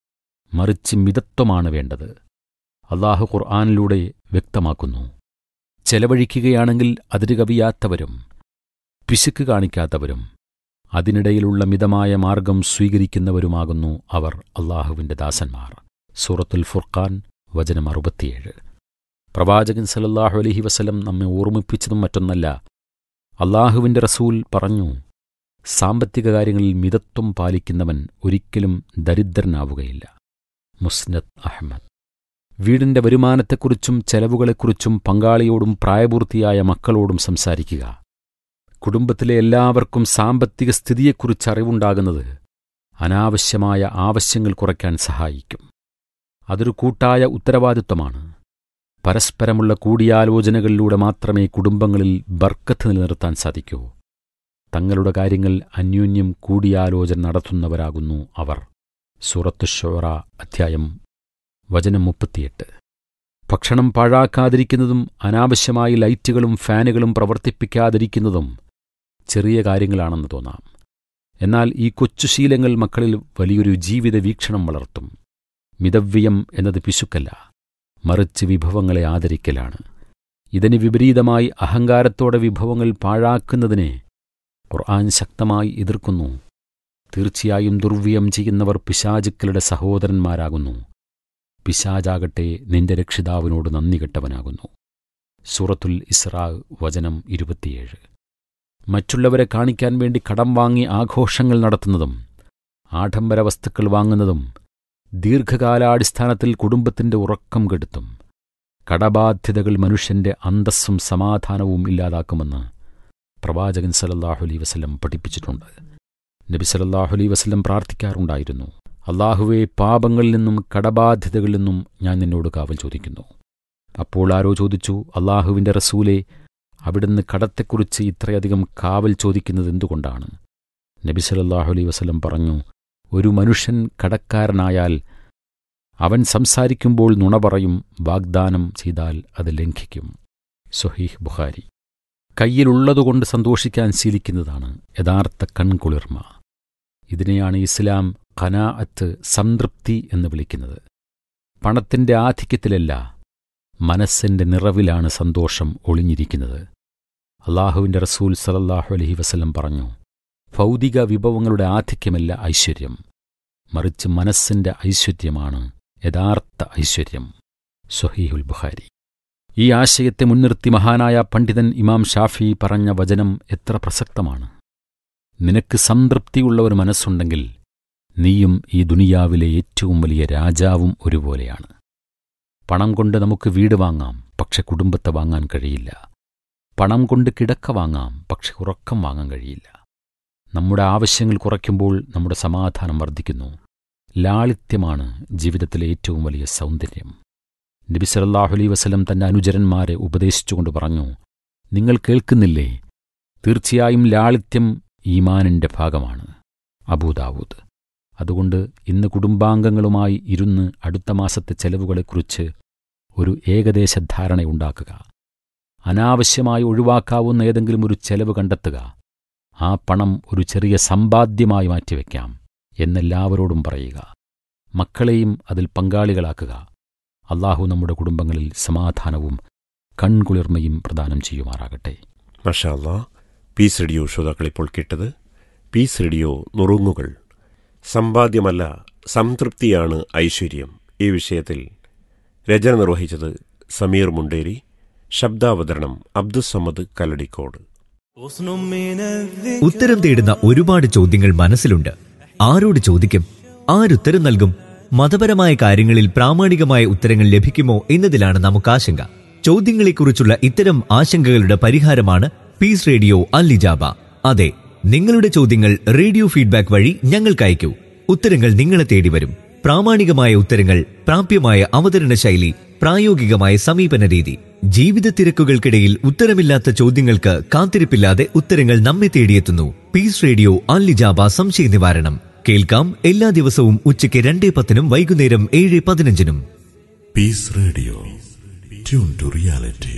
മറിച്ച് മിതത്വമാണ് വേണ്ടത് അള്ളാഹു ഖുർആാനിലൂടെ വ്യക്തമാക്കുന്നു ചെലവഴിക്കുകയാണെങ്കിൽ അതിര് കവിയാത്തവരും പിശുക്ക് കാണിക്കാത്തവരും അതിനിടയിലുള്ള മിതമായ മാർഗം സ്വീകരിക്കുന്നവരുമാകുന്നു അവർ അള്ളാഹുവിന്റെ ദാസന്മാർ സൂറത്തുൽ ഫുർഖാൻ വചനം അറുപത്തിയേഴ് പ്രവാചകൻ സല്ലല്ലാഹു അലൈഹി വസല്ലം നമ്മെ ഓർമ്മിപ്പിച്ചതും മറ്റൊന്നല്ല അള്ളാഹുവിന്റെ റസൂൽ പറഞ്ഞു സാമ്പത്തിക കാര്യങ്ങളിൽ മിതത്വം പാലിക്കുന്നവൻ ഒരിക്കലും ദരിദ്രനാവുകയില്ല മുസ്നദ് അഹമ്മദ് വീടിന്റെ വരുമാനത്തെക്കുറിച്ചും ചെലവുകളെക്കുറിച്ചും പങ്കാളിയോടും പ്രായപൂർത്തിയായ മക്കളോടും സംസാരിക്കുക കുടുംബത്തിലെ എല്ലാവർക്കും സാമ്പത്തിക സ്ഥിതിയെക്കുറിച്ച് അറിവുണ്ടാകുന്നത് അനാവശ്യമായ ആവശ്യങ്ങൾ കുറയ്ക്കാൻ സഹായിക്കും അതൊരു കൂട്ടായ ഉത്തരവാദിത്വമാണ് പരസ്പരമുള്ള കൂടിയാലോചനകളിലൂടെ മാത്രമേ കുടുംബങ്ങളിൽ ബർക്കത്ത് നിലനിർത്താൻ സാധിക്കൂ തങ്ങളുടെ കാര്യങ്ങൾ അന്യോന്യം കൂടിയാലോചന നടത്തുന്നവരാകുന്നു അവർ സൂറത്ത് ഷോറ അധ്യായം വചനം മുപ്പത്തിയെട്ട് ഭക്ഷണം പാഴാക്കാതിരിക്കുന്നതും അനാവശ്യമായി ലൈറ്റുകളും ഫാനുകളും പ്രവർത്തിപ്പിക്കാതിരിക്കുന്നതും ചെറിയ കാര്യങ്ങളാണെന്ന് തോന്നാം എന്നാൽ ഈ കൊച്ചു ശീലങ്ങൾ മക്കളിൽ വലിയൊരു ജീവിത വീക്ഷണം വളർത്തും മിതവ്യയം എന്നത് പിശുക്കല്ല മറിച്ച് വിഭവങ്ങളെ ആദരിക്കലാണ് ഇതിന് വിപരീതമായി അഹങ്കാരത്തോടെ വിഭവങ്ങൾ പാഴാക്കുന്നതിനെ ഖുർആൻ ശക്തമായി എതിർക്കുന്നു തീർച്ചയായും ദുർവ്യം ചെയ്യുന്നവർ പിശാചുക്കളുടെ സഹോദരന്മാരാകുന്നു പിശാജാകട്ടെ നിന്റെ രക്ഷിതാവിനോട് നന്ദി കെട്ടവനാകുന്നു സൂറത്തുൽ ഇസ്രാ വചനം ഇരുപത്തിയേഴ് മറ്റുള്ളവരെ കാണിക്കാൻ വേണ്ടി കടം വാങ്ങി ആഘോഷങ്ങൾ നടത്തുന്നതും ആഡംബര വസ്തുക്കൾ വാങ്ങുന്നതും ദീർഘകാലാടിസ്ഥാനത്തിൽ കുടുംബത്തിന്റെ ഉറക്കം കെടുത്തും കടബാധ്യതകൾ മനുഷ്യന്റെ അന്തസ്സും സമാധാനവും ഇല്ലാതാക്കുമെന്ന് പ്രവാചകൻ സലല്ലാഹു അലൈ വസല്ലം പഠിപ്പിച്ചിട്ടുണ്ട് നബി സലല്ലാഹു അലൈ വസല്ലം പ്രാർത്ഥിക്കാറുണ്ടായിരുന്നു അള്ളാഹുവെ പാപങ്ങളിൽ നിന്നും കടബാധ്യതകളിൽ നിന്നും ഞാൻ നിന്നോട് കാവൽ ചോദിക്കുന്നു അപ്പോൾ ആരോ ചോദിച്ചു അള്ളാഹുവിന്റെ റസൂലെ അവിടുന്ന് കടത്തെക്കുറിച്ച് ഇത്രയധികം കാവൽ ചോദിക്കുന്നത് എന്തുകൊണ്ടാണ് നബി സലല്ലാഹു അലൈ വസല്ലം പറഞ്ഞു ഒരു മനുഷ്യൻ കടക്കാരനായാൽ അവൻ സംസാരിക്കുമ്പോൾ നുണ പറയും വാഗ്ദാനം ചെയ്താൽ അത് ലംഘിക്കും സൊഹീഹ് ബുഖാരി കയ്യിലുള്ളതുകൊണ്ട് സന്തോഷിക്കാൻ ശീലിക്കുന്നതാണ് യഥാർത്ഥ കൺകുളിർമ ഇതിനെയാണ് ഇസ്ലാം ഖനാഅത്ത് സംതൃപ്തി എന്ന് വിളിക്കുന്നത് പണത്തിന്റെ ആധിക്യത്തിലല്ല മനസ്സിന്റെ നിറവിലാണ് സന്തോഷം ഒളിഞ്ഞിരിക്കുന്നത് അള്ളാഹുവിന്റെ റസൂൽ സലല്ലാഹു അലഹി വസല്ലം പറഞ്ഞു ഭൗതിക വിഭവങ്ങളുടെ ആധിക്യമല്ല ഐശ്വര്യം മറിച്ച് മനസ്സിന്റെ ഐശ്വര്യമാണ് യഥാർത്ഥ ഐശ്വര്യം സൊഹീഹുൽ ബുഖാരി ഈ ആശയത്തെ മുൻനിർത്തി മഹാനായ പണ്ഡിതൻ ഇമാം ഷാഫി പറഞ്ഞ വചനം എത്ര പ്രസക്തമാണ് നിനക്ക് സംതൃപ്തിയുള്ള ഒരു മനസ്സുണ്ടെങ്കിൽ നീയും ഈ ദുനിയാവിലെ ഏറ്റവും വലിയ രാജാവും ഒരുപോലെയാണ് പണം കൊണ്ട് നമുക്ക് വീട് വാങ്ങാം പക്ഷെ കുടുംബത്തെ വാങ്ങാൻ കഴിയില്ല പണം കൊണ്ട് കിടക്ക വാങ്ങാം പക്ഷെ ഉറക്കം വാങ്ങാൻ കഴിയില്ല നമ്മുടെ ആവശ്യങ്ങൾ കുറയ്ക്കുമ്പോൾ നമ്മുടെ സമാധാനം വർദ്ധിക്കുന്നു ലാളിത്യമാണ് ജീവിതത്തിലെ ഏറ്റവും വലിയ സൗന്ദര്യം നബി സല്ലല്ലാഹു അലൈഹി വസല്ലം തന്റെ അനുചരന്മാരെ ഉപദേശിച്ചുകൊണ്ട് പറഞ്ഞു നിങ്ങൾ കേൾക്കുന്നില്ലേ തീർച്ചയായും ലാളിത്യം ഈമാനിന്റെ ഭാഗമാണ് അബൂദാവൂദ് അതുകൊണ്ട് ഇന്ന് കുടുംബാംഗങ്ങളുമായി ഇരുന്ന് അടുത്ത മാസത്തെ ചെലവുകളെക്കുറിച്ച് ഒരു ഏകദേശ ധാരണയുണ്ടാക്കുക അനാവശ്യമായി ഒഴിവാക്കാവുന്ന ഏതെങ്കിലും ഒരു ചെലവ് കണ്ടെത്തുക ആ പണം ഒരു ചെറിയ സമ്പാദ്യമായി മാറ്റിവെക്കാം എന്നെല്ലാവരോടും പറയുക മക്കളെയും അതിൽ പങ്കാളികളാക്കുക അള്ളാഹു നമ്മുടെ കുടുംബങ്ങളിൽ സമാധാനവും കൺകുളിർമയും പ്രദാനം ചെയ്യുമാറാകട്ടെ മഷാ അല്ലാ പീസ് റേഡിയോ ശ്രോതാക്കൾ ഇപ്പോൾ കേട്ടത് പീസ് റേഡിയോ നുറുങ്ങുകൾ സമ്പാദ്യമല്ല സംതൃപ്തിയാണ് ഐശ്വര്യം ഈ വിഷയത്തിൽ രചന നിർവഹിച്ചത് സമീർ മുണ്ടേരി ശബ്ദാവതരണം അബ്ദുസമ്മദ് കല്ലടിക്കോട് ഉത്തരം തേടുന്ന ഒരുപാട് ചോദ്യങ്ങൾ മനസ്സിലുണ്ട് ആരോട് ചോദിക്കും ആരുത്തരം നൽകും മതപരമായ കാര്യങ്ങളിൽ പ്രാമാണികമായ ഉത്തരങ്ങൾ ലഭിക്കുമോ എന്നതിലാണ് നമുക്ക് ആശങ്ക ചോദ്യങ്ങളെക്കുറിച്ചുള്ള ഇത്തരം ആശങ്കകളുടെ പരിഹാരമാണ് പീസ് റേഡിയോ അല്ലിജാബ അതെ നിങ്ങളുടെ ചോദ്യങ്ങൾ റേഡിയോ ഫീഡ്ബാക്ക് വഴി ഞങ്ങൾക്ക് അയക്കൂ ഉത്തരങ്ങൾ നിങ്ങളെ തേടി വരും പ്രാമാണികമായ ഉത്തരങ്ങൾ പ്രാപ്യമായ അവതരണ ശൈലി പ്രായോഗികമായ സമീപന രീതി ജീവിത തിരക്കുകൾക്കിടയിൽ ഉത്തരമില്ലാത്ത ചോദ്യങ്ങൾക്ക് കാത്തിരിപ്പില്ലാതെ ഉത്തരങ്ങൾ നമ്മെ തേടിയെത്തുന്നു പീസ് റേഡിയോ അല്ലിജാബ സംശയ നിവാരണം കേൾക്കാം എല്ലാ ദിവസവും ഉച്ചയ്ക്ക് രണ്ടേ പത്തിനും വൈകുന്നേരം ഏഴ് പതിനഞ്ചിനും Peace Radio. Tune to reality.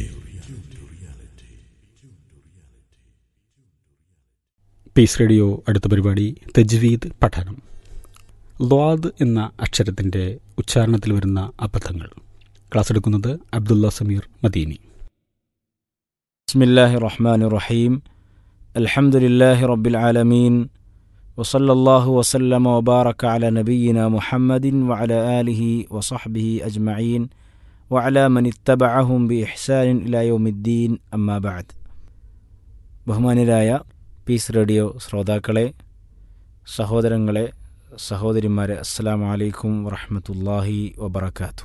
Peace radio അടുത്ത പരിപാടി തജ്വീദ് പഠനം ദ്വാദ് എന്ന അക്ഷരത്തിൻ്റെ ഉച്ചാരണത്തിൽ വരുന്ന അബദ്ധങ്ങൾ ക്ലാസ് എടുക്കുന്നത് അബ്ദുള്ള സമീർ മദീനി بسم الله الرحمن الرحيم الحمد لله رب العالمين وصلى الله وسلم وبارك على نبينا محمد وعلى آله وصحبه أجمعين وعلى من اتبعهم بإحسان إلى يوم الدين أما بعد ബഹുമാനരായ പീസ് റേഡിയോ ശ്രോതാക്കളെ സഹോദരങ്ങളെ സഹോദരിമാരെ അസ്സാം വലൈക്കും വറഹമത്തല്ലാഹി വബർക്കാത്തു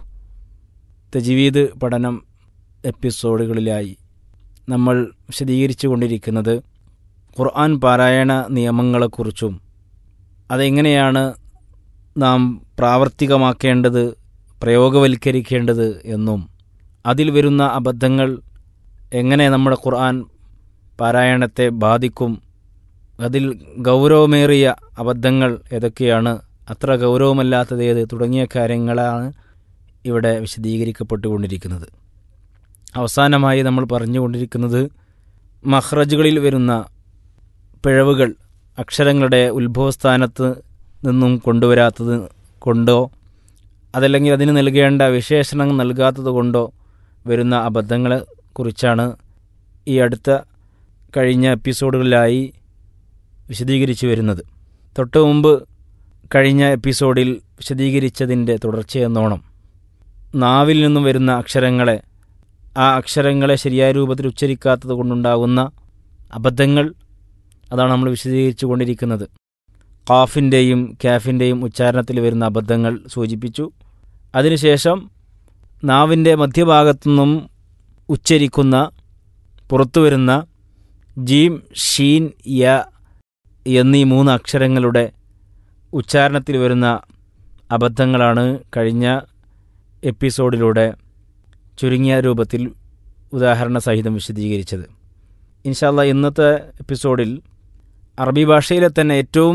തജീവീദ് പഠനം എപ്പിസോഡുകളിലായി നമ്മൾ വിശദീകരിച്ചു കൊണ്ടിരിക്കുന്നത് ഖുർആൻ പാരായണ നിയമങ്ങളെക്കുറിച്ചും അതെങ്ങനെയാണ് നാം പ്രാവർത്തികമാക്കേണ്ടത് പ്രയോഗവൽക്കരിക്കേണ്ടത് എന്നും അതിൽ വരുന്ന അബദ്ധങ്ങൾ എങ്ങനെ നമ്മുടെ ഖുർആൻ പാരായണത്തെ ബാധിക്കും അതിൽ ഗൗരവമേറിയ അബദ്ധങ്ങൾ ഏതൊക്കെയാണ് അത്ര ഗൗരവമല്ലാത്തത് ഏത് തുടങ്ങിയ കാര്യങ്ങളാണ് ഇവിടെ വിശദീകരിക്കപ്പെട്ടുകൊണ്ടിരിക്കുന്നത് അവസാനമായി നമ്മൾ പറഞ്ഞുകൊണ്ടിരിക്കുന്നത് മഹ്റജുകളിൽ വരുന്ന പിഴവുകൾ അക്ഷരങ്ങളുടെ ഉത്ഭവസ്ഥാനത്ത് നിന്നും കൊണ്ടുവരാത്തത് കൊണ്ടോ അതല്ലെങ്കിൽ അതിന് നൽകേണ്ട വിശേഷണം നൽകാത്തത് കൊണ്ടോ വരുന്ന അബദ്ധങ്ങളെ കുറിച്ചാണ് ഈ അടുത്ത കഴിഞ്ഞ എപ്പിസോഡുകളിലായി വിശദീകരിച്ചു വരുന്നത് തൊട്ടു മുമ്പ് കഴിഞ്ഞ എപ്പിസോഡിൽ വിശദീകരിച്ചതിൻ്റെ തുടർച്ചയെന്നോണം നാവിൽ നിന്നും വരുന്ന അക്ഷരങ്ങളെ ആ അക്ഷരങ്ങളെ ശരിയായ രൂപത്തിൽ ഉച്ചരിക്കാത്തത് കൊണ്ടുണ്ടാകുന്ന അബദ്ധങ്ങൾ അതാണ് നമ്മൾ വിശദീകരിച്ചു കൊണ്ടിരിക്കുന്നത് കാഫിൻ്റെയും ക്യാഫിൻ്റെയും ഉച്ചാരണത്തിൽ വരുന്ന അബദ്ധങ്ങൾ സൂചിപ്പിച്ചു അതിനുശേഷം നാവിൻ്റെ മധ്യഭാഗത്തുനിന്നും ഉച്ചരിക്കുന്ന പുറത്തു വരുന്ന ജീം ഷീൻ യ എന്നീ മൂന്ന് അക്ഷരങ്ങളുടെ ഉച്ചാരണത്തിൽ വരുന്ന അബദ്ധങ്ങളാണ് കഴിഞ്ഞ എപ്പിസോഡിലൂടെ ചുരുങ്ങിയ രൂപത്തിൽ ഉദാഹരണ സഹിതം വിശദീകരിച്ചത് ഇൻഷാല്ല ഇന്നത്തെ എപ്പിസോഡിൽ അറബി ഭാഷയിലെ തന്നെ ഏറ്റവും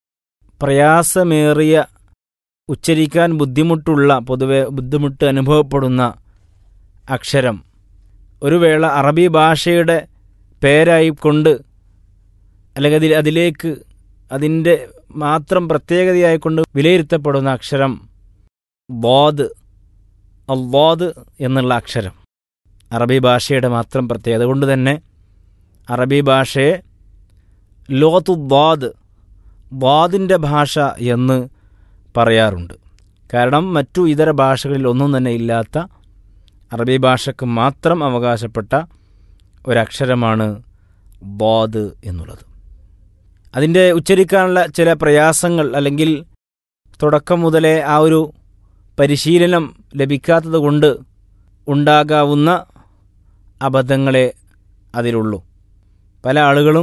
പ്രയാസമേറിയ ഉച്ചരിക്കാൻ ബുദ്ധിമുട്ടുള്ള പൊതുവെ ബുദ്ധിമുട്ട് അനുഭവപ്പെടുന്ന അക്ഷരം ഒരു വേള അറബി ഭാഷയുടെ പേരായി കൊണ്ട് അല്ലെങ്കിൽ അതിൽ അതിലേക്ക് അതിൻ്റെ മാത്രം പ്രത്യേകതയായി കൊണ്ട് വിലയിരുത്തപ്പെടുന്ന അക്ഷരം ബോദ് അള്ളാദ് എന്നുള്ള അക്ഷരം അറബി ഭാഷയുടെ മാത്രം പ്രത്യേകത കൊണ്ട് തന്നെ അറബി ഭാഷയെ ലോത്തു ദ്വാദ് ദ്വാദിൻ്റെ ഭാഷ എന്ന് പറയാറുണ്ട് കാരണം മറ്റു ഇതര ഭാഷകളിൽ ഒന്നും തന്നെ ഇല്ലാത്ത അറബി ഭാഷയ്ക്ക് മാത്രം അവകാശപ്പെട്ട ഒരക്ഷരമാണ് ദ്വാദ് എന്നുള്ളത് അതിൻ്റെ ഉച്ചരിക്കാനുള്ള ചില പ്രയാസങ്ങൾ അല്ലെങ്കിൽ തുടക്കം മുതലേ ആ ഒരു പരിശീലനം ലഭിക്കാത്തത് കൊണ്ട് ഉണ്ടാകാവുന്ന അബദ്ധങ്ങളെ അതിലുള്ളൂ പല ആളുകളും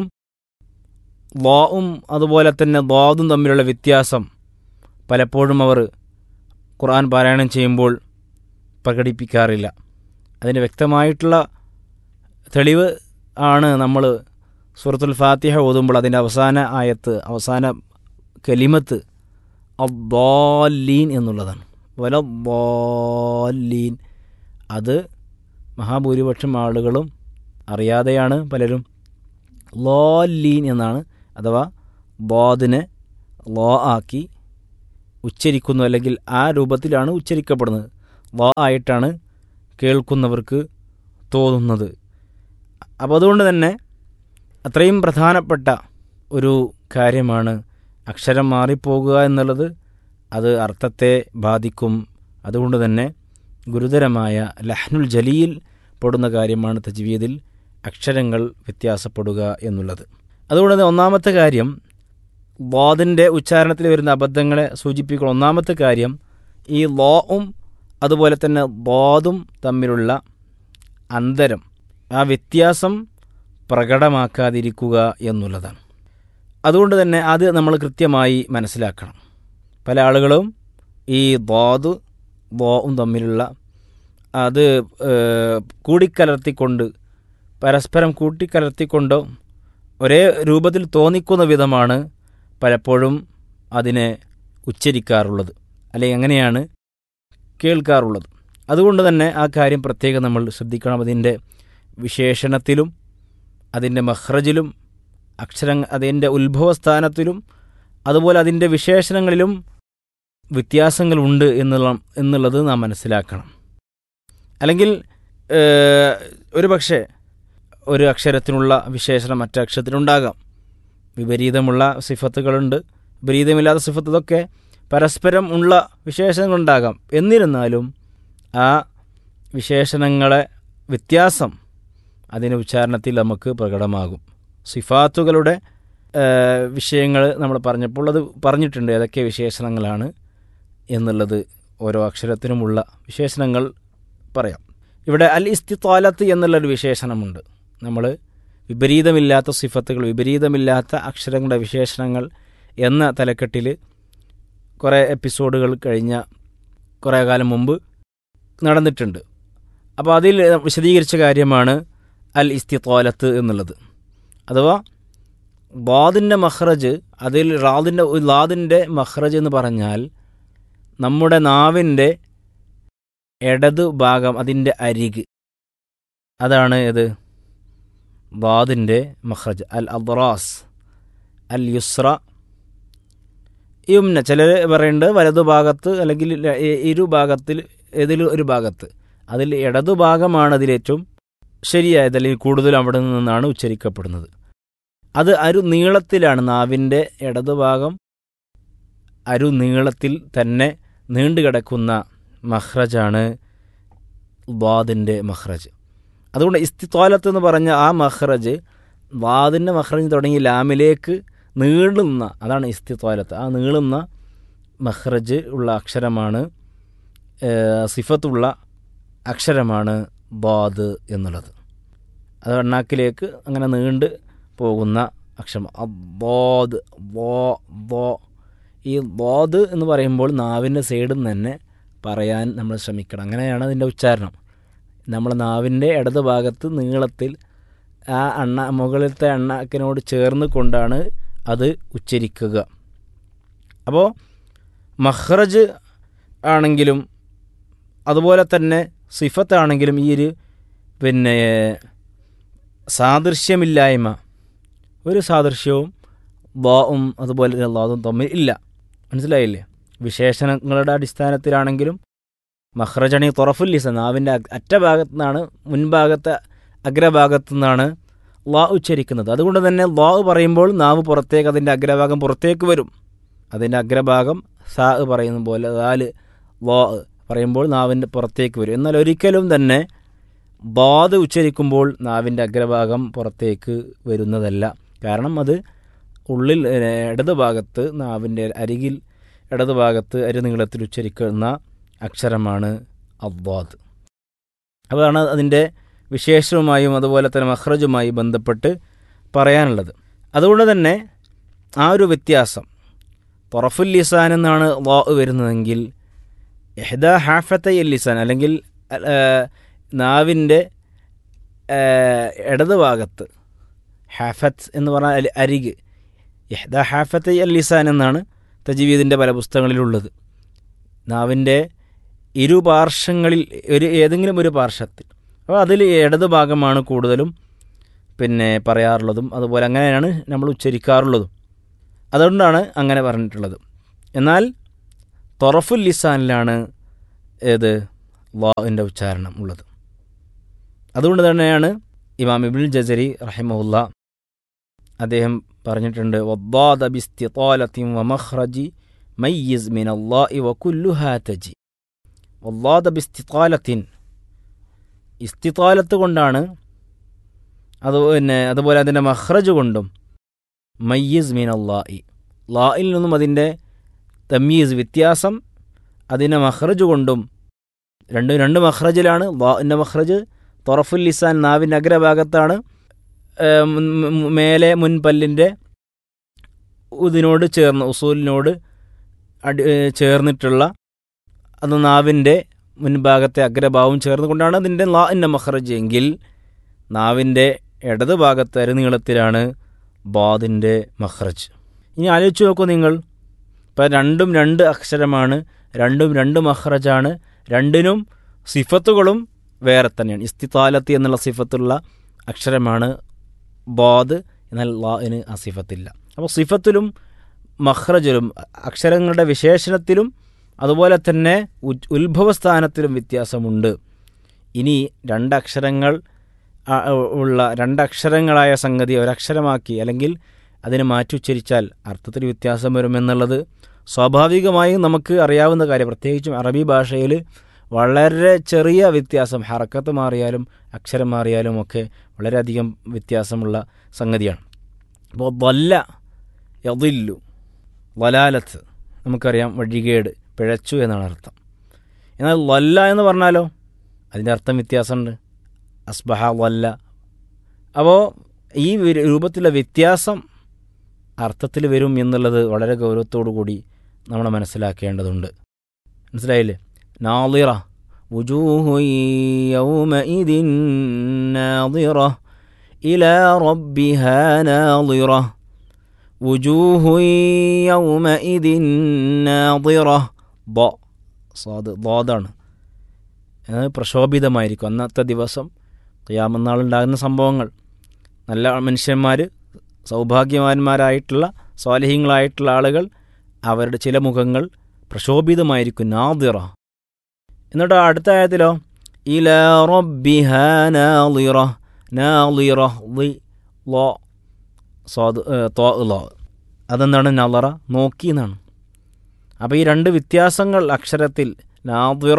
ദ്വാവും അതുപോലെ തന്നെ ദ്വാദും തമ്മിലുള്ള വ്യത്യാസം പലപ്പോഴും അവർ ഖുർആൻ പാരായണം ചെയ്യുമ്പോൾ പ്രകടിപ്പിക്കാറില്ല അതിന് വ്യക്തമായിട്ടുള്ള തെളിവ് ആണ് നമ്മൾ സൂറത്തുൽ ഫാത്തിഹ ഓതുമ്പോൾ അതിൻ്റെ അവസാന ആയത്ത് അവസാന കലിമത്ത് അബ്ബാലീൻ എന്നുള്ളതാണ് വല ബോലീൻ അത് മഹാഭൂരിപക്ഷം ആളുകളും അറിയാതെയാണ് പലരും ലോലീൻ എന്നാണ് അഥവാ ബോദിനെ ലോ ആക്കി ഉച്ചരിക്കുന്നു അല്ലെങ്കിൽ ആ രൂപത്തിലാണ് ഉച്ചരിക്കപ്പെടുന്നത് ലോ ആയിട്ടാണ് കേൾക്കുന്നവർക്ക് തോന്നുന്നത് അപ്പോൾ അതുകൊണ്ട് തന്നെ അത്രയും പ്രധാനപ്പെട്ട ഒരു കാര്യമാണ് അക്ഷരം മാറിപ്പോകുക എന്നുള്ളത് അത് അർത്ഥത്തെ ബാധിക്കും അതുകൊണ്ട് തന്നെ ഗുരുതരമായ ലഹ്നുൽ ജലിയിൽ പെടുന്ന കാര്യമാണ് തജ്വീദിൽ അക്ഷരങ്ങൾ വ്യത്യാസപ്പെടുക എന്നുള്ളത് അതുകൊണ്ട് തന്നെ ഒന്നാമത്തെ കാര്യം വാദിൻ്റെ ഉച്ചാരണത്തിൽ വരുന്ന അബദ്ധങ്ങളെ സൂചിപ്പിക്കുന്ന ഒന്നാമത്തെ കാര്യം ഈ ലോവും അതുപോലെ തന്നെ ബോധും തമ്മിലുള്ള അന്തരം ആ വ്യത്യാസം പ്രകടമാക്കാതിരിക്കുക എന്നുള്ളതാണ് അതുകൊണ്ട് തന്നെ അത് നമ്മൾ കൃത്യമായി മനസ്സിലാക്കണം പല ആളുകളും ഈ ബോധ് ബോവും തമ്മിലുള്ള അത് ഏഹ്, കൂടിക്കലർത്തിക്കൊണ്ട് പരസ്പരം കൂട്ടിക്കലർത്തിക്കൊണ്ട് ഒരേ രൂപത്തിൽ തോന്നിക്കുന്ന വിധമാണ് പലപ്പോഴും അതിനെ ഉച്ചരിക്കാറുള്ളത് അല്ലെങ്കിൽ എങ്ങനെയാണ് കേൾക്കാറുള്ളത് അതുകൊണ്ട് തന്നെ ആ കാര്യം പ്രത്യേകം നമ്മൾ ശ്രദ്ധിക്കണം അതിൻ്റെ വിശേഷണത്തിലും അതിൻ്റെ മഹ്റജിലും അക്ഷര അതിൻ്റെ ഉത്ഭവസ്ഥാനത്തിലും അതുപോലെ അതിൻ്റെ വിശേഷണങ്ങളിലും വ്യത്യാസങ്ങളുണ്ട് എന്നുള്ള എന്നുള്ളത് നാം മനസ്സിലാക്കണം അല്ലെങ്കിൽ ഏഹ്, ഒരു പക്ഷേ ഒരു അക്ഷരത്തിനുള്ള വിശേഷണം മറ്റേ അക്ഷരത്തിനുണ്ടാകാം വിപരീതമുള്ള സിഫത്തുകളുണ്ട് വിപരീതമില്ലാത്ത സിഫത്ത് ഇതൊക്കെ പരസ്പരം ഉള്ള വിശേഷണങ്ങളുണ്ടാകാം എന്നിരുന്നാലും ആ വിശേഷണങ്ങളെ വ്യത്യാസം അതിൻ്റെ ഉച്ചാരണത്തിൽ നമുക്ക് പ്രകടമാകും സിഫാത്തുകളുടെ വിഷയങ്ങൾ നമ്മൾ പറഞ്ഞപ്പോൾ അത് പറഞ്ഞിട്ടുണ്ട് ഏതൊക്കെ വിശേഷണങ്ങളാണ് എന്നുള്ളത് ഓരോ അക്ഷരത്തിനുമുള്ള വിശേഷണങ്ങൾ പറയാം ഇവിടെ അൽ ഇസ്തിത്വാലത്ത് എന്നുള്ളൊരു വിശേഷണമുണ്ട് നമ്മൾ വിപരീതമില്ലാത്ത സിഫത്തുകൾ വിപരീതമില്ലാത്ത അക്ഷരങ്ങളുടെ വിശേഷണങ്ങൾ എന്ന തലക്കെട്ടിൽ കുറേ എപ്പിസോഡുകൾ കഴിഞ്ഞ കുറേ കാലം മുമ്പ് നടന്നിട്ടുണ്ട് അപ്പോൾ അതിൽ വിശദീകരിച്ച കാര്യമാണ് അൽ ഇസ്തിത്വാലത്ത് എന്നുള്ളത് അഥവാ ബാദിൻ്റെ മഹ്റജ് അതിൽ റാദിൻ്റെ ലാദിൻ്റെ മഹ്റജ് എന്ന് പറഞ്ഞാൽ നമ്മുടെ നാവിൻ്റെ ഇടത് ഭാഗം അതിൻ്റെ അരിക് അതാണ് ഇത് ബാദിൻ്റെ മഹ്റജ് അൽ അബ്റാസ് അൽ യുസ്ര യുംന ചിലർ പറയുന്നുണ്ട് വലതുഭാഗത്ത് അല്ലെങ്കിൽ ല- ഇ- ഇരുഭാഗത്തിൽ ഏതിലും ഒരു ഭാഗത്ത് അതിൽ ഇടതുഭാഗമാണ് അതിലേറ്റവും ശരിയായത് അല്ലെങ്കിൽ കൂടുതൽ അവിടെ നിന്നാണ് ഉച്ചരിക്കപ്പെടുന്നത് അത് അരു നീളത്തിലാണ് നാവിൻ്റെ ഇടതുഭാഗം അരു നീളത്തിൽ തന്നെ നീണ്ടുകിടക്കുന്ന മഹ്റജാണ് വാദിൻ്റെ മഹ്റജ് അതുകൊണ്ട് ഇസ്തിത്വാലത്ത് എന്ന് പറഞ്ഞ ആ മഹ്റജ് വാദിൻ്റെ മഹ്റജ് തുടങ്ങി ലാമിലേക്ക് നീളുന്ന അതാണ് ഇസ്തിത്വാലത്ത് ആ നീളുന്ന മഹ്റജ് ഉള്ള അക്ഷരമാണ് ഏഹ്, സിഫത്തുള്ള അക്ഷരമാണ് ബാദ് എന്നുള്ളത് അത് എണ്ണാക്കിലേക്ക് അങ്ങനെ നീണ്ട് പോകുന്ന അക്ഷരം ബോദ് ബോ ബോ ഈ ബോദ് എന്ന് പറയുമ്പോൾ നാവിൻ്റെ സൈഡിൽ നിന്ന് തന്നെ പറയാൻ നമ്മൾ ശ്രമിക്കണം അങ്ങനെയാണ് അതിൻ്റെ ഉച്ചാരണം നമ്മുടെ നാവിൻ്റെ ഇടത് ഭാഗത്ത് നീളത്തിൽ ആ അണ്ണ മുകളിലത്തെ അണ്ണാക്കിനോട് ചേർന്ന് കൊണ്ടാണ് അത് ഉച്ചരിക്കുക അപ്പോൾ മഹ്റജ് ആണെങ്കിലും അതുപോലെ തന്നെ സിഫത്താണെങ്കിലും ഈ ഒരു പിന്നെ സാദൃശ്യമില്ലായ്മ ഒരു സാദൃശ്യവും ബാവും അതുപോലെ തന്നെ ലാദും തമ്മിൽ ഇല്ല മനസ്സിലായില്ലേ വിശേഷണങ്ങളുടെ അടിസ്ഥാനത്തിലാണെങ്കിലും മഹ്റജണി തുറഫുൽ ലിസ നാവിൻ്റെ അ- അറ്റഭാഗത്തു നിന്നാണ് മുൻഭാഗത്തെ അഗ്രഭാഗത്തു നിന്നാണ് ലാ ഉച്ചരിക്കുന്നത് അതുകൊണ്ട് തന്നെ ലാ പറയുമ്പോൾ നാവ് പുറത്തേക്ക് അതിൻ്റെ അഗ്രഭാഗം പുറത്തേക്ക് വരും അതിൻ്റെ അഗ്രഭാഗം സാ പറയുന്ന പോലെ ദാല് ലാ പറയുമ്പോൾ നാവിൻ്റെ പുറത്തേക്ക് വരും എന്നാൽ ഒരിക്കലും തന്നെ ബാദ് ഉച്ചരിക്കുമ്പോൾ നാവിൻ്റെ അഗ്രഭാഗം പുറത്തേക്ക് വരുന്നതല്ല കാരണം അത് ഉള്ളിൽ ഏ, ഇടത് ഭാഗത്ത് നാവിൻ്റെ അരികിൽ ഇടത് ഭാഗത്ത് അരുനീളത്തിൽ ഉച്ചരിക്കുന്ന അക്ഷരമാണ് അബ്വാദ് അതാണ് അതിൻ്റെ വിശേഷവുമായും അതുപോലെ തന്നെ മഹ്റജുമായി ബന്ധപ്പെട്ട് പറയാനുള്ളത് അതുകൊണ്ട് തന്നെ ആ ഒരു വ്യത്യാസം തൊറഫുൽ ലിസാൻ എന്നാണ് വാ വരുന്നതെങ്കിൽ എഹ്ദ ഹാഫത്ത ലിസാൻ അല്ലെങ്കിൽ ആ, നാവിൻ്റെ ആ, ഇടത് ഭാഗത്ത് ഹാഫത്ത് എന്ന് പറഞ്ഞാൽ അരി- അരിക് യഹ്ദ ഹാഫത്ത് അൽ ലിസാൻ എന്നാണ് തജീവീദിൻ്റെ പല പുസ്തകങ്ങളിലുള്ളത് നാവിൻ്റെ ഇരുപാർശ്വങ്ങളിൽ ഒരു ഏതെങ്കിലും ഒരു പാർശ്വത്തിൽ അപ്പോൾ അതിൽ ഇടത് ഭാഗമാണ് കൂടുതലും പിന്നെ പറയാറുള്ളതും അതുപോലെ അങ്ങനെയാണ് നമ്മൾ ഉച്ചരിക്കാറുള്ളതും അതുകൊണ്ടാണ് അങ്ങനെ പറഞ്ഞിട്ടുള്ളത് എന്നാൽ തൊറഫുൽ ലിസാനിലാണ് ഏത് വാവിൻ്റെ ഉച്ചാരണം ഉള്ളത് അതുകൊണ്ട് തന്നെയാണ് ഇമാം ഇബിൻ ജസരി റഹിമുല്ല അദ്ദേഹം പറഞ്ഞിട്ടുണ്ട് വദ്ദാദ ബിസ്തിത്താലത്തിൻ വമഖ്റജി മയ്യിസ് മിൻ അല്ലാഹി വകുല്ലുഹാ തജി വദ്ദാദ ബിസ്തിത്താലത്തിൻ ഇസ്തിത്താലത്ത് കൊണ്ടാണ് അത് പിന്നെ അതുപോലെ അതിൻ്റെ മഹ്റജ് കൊണ്ടും മയ്യിസ് മീൻ അള്ളാഹി ലായിൽ നിന്നും അതിൻ്റെ തമ്മീസ് വ്യത്യാസം അതിൻ്റെ മഹ്റജ് കൊണ്ടും രണ്ട് രണ്ട് മഹ്റജിലാണ് ലാഇൻ്റെ മഹ്റജ് തൊറഫുൽ ലിസാൻ നാവിൻ്റെ അഗ്രഭാഗത്താണ് ഏഹ് മുൻ- മുൻ- മേലെ മുൻപല്ലിൻ്റെ ഇതിനോട് ചേർന്ന് ഉസൂലിനോട് അടി ഏഹ് ചേർന്നിട്ടുള്ള അത് നാവിൻ്റെ മുൻഭാഗത്തെ അഗ്രഭാവം ചേർന്നുകൊണ്ടാണ് അതിൻ്റെ ലാഇൻ്റെ മഹ്റജ് എങ്കിൽ നാവിൻ്റെ ഇടത് ഭാഗത്ത് അരുനീളത്തിലാണ് ബാദിൻ്റെ മഹ്റജ് ഇനി ആലോചിച്ച് നോക്കൂ നിങ്ങൾ ഇപ്പം രണ്ടും രണ്ട് അക്ഷരമാണ് രണ്ടും രണ്ട് മഹ്റജാണ് രണ്ടിനും സിഫത്തുകളും വേറെ തന്നെയാണ് ഇസ്തിത്താലത്തി എന്നുള്ള സിഫത്തുള്ള അക്ഷരമാണ് ബാദ് എന്നാൽ ലാഇന് ആ സിഫത്തില്ല അപ്പോൾ സിഫത്തിലും മഹ്റജിലും അക്ഷരങ്ങളുടെ വിശേഷണത്തിലും അതുപോലെ തന്നെ ഉ- ഉത്ഭവസ്ഥാനത്തിലും വ്യത്യാസമുണ്ട് ഇനി രണ്ടക്ഷരങ്ങൾ ആ, ഉള്ള രണ്ടക്ഷരങ്ങളായ സംഗതി ഒരക്ഷരമാക്കി അല്ലെങ്കിൽ അതിനെ മാറ്റുച്ചരിച്ചാൽ അർത്ഥത്തിൽ വ്യത്യാസം വരുമെന്നുള്ളത് സ്വാഭാവികമായും നമുക്ക് അറിയാവുന്ന കാര്യം പ്രത്യേകിച്ചും അറബി ഭാഷയിൽ വളരെ ചെറിയ വ്യത്യാസം ഹറക്കത്ത് മാറിയാലും അക്ഷരം മാറിയാലും ഒക്കെ വളരെയധികം വ്യത്യാസമുള്ള സംഗതിയാണ് അപ്പോൾ വല്ല യതില്ലു വലാലത്ത് നമുക്കറിയാം വഴികേട് പിഴച്ചു എന്നാണ് അർത്ഥം എന്നാൽ വല്ല എന്ന് പറഞ്ഞാലോ അതിൻ്റെ അർത്ഥം വ്യത്യാസമുണ്ട് അസ്ബഹ വല്ല അപ്പോൾ ഈ വി- രൂപത്തിലുള്ള വ്യത്യാസം അർത്ഥത്തിൽ വരും എന്നുള്ളത് വളരെ ഗൗരവത്തോടു കൂടി നമ്മൾ മനസ്സിലാക്കേണ്ടതുണ്ട് മനസ്സിലായില്ലേ നാളിറ وجوه يومئذ ناظرة إلى ربها ناظرة وجوه يومئذ ناظرة ض صاد ضادാണ് അത് പ്രക്ഷോഭിതമായിരിക്കും അന്നത്തെ ദിവസം ഖിയാമന്നാളുണ്ടാകുന്ന സംഭവങ്ങൾ നല്ല മനുഷ്യന്മാർ സൗഭാഗ്യവാന്മാരായിട്ടുള്ള സ്വാലിഹ്യങ്ങളായിട്ടുള്ള ആളുകൾ അവരുടെ ചില മുഖങ്ങൾ പ്രക്ഷോഭിതമായിരിക്കും നാദിറ എന്നിട്ട് അടുത്ത ആയത്തിലോ ഇല റബ്ബിഹ നാളിറ നാളിറ ലി ലോ സ്വാദ് തോ ലോ അതെന്താണ് നളറ നോക്കി എന്നാണ് അപ്പോൾ ഈ രണ്ട് വ്യത്യാസങ്ങൾ അക്ഷരത്തിൽ നാദിറ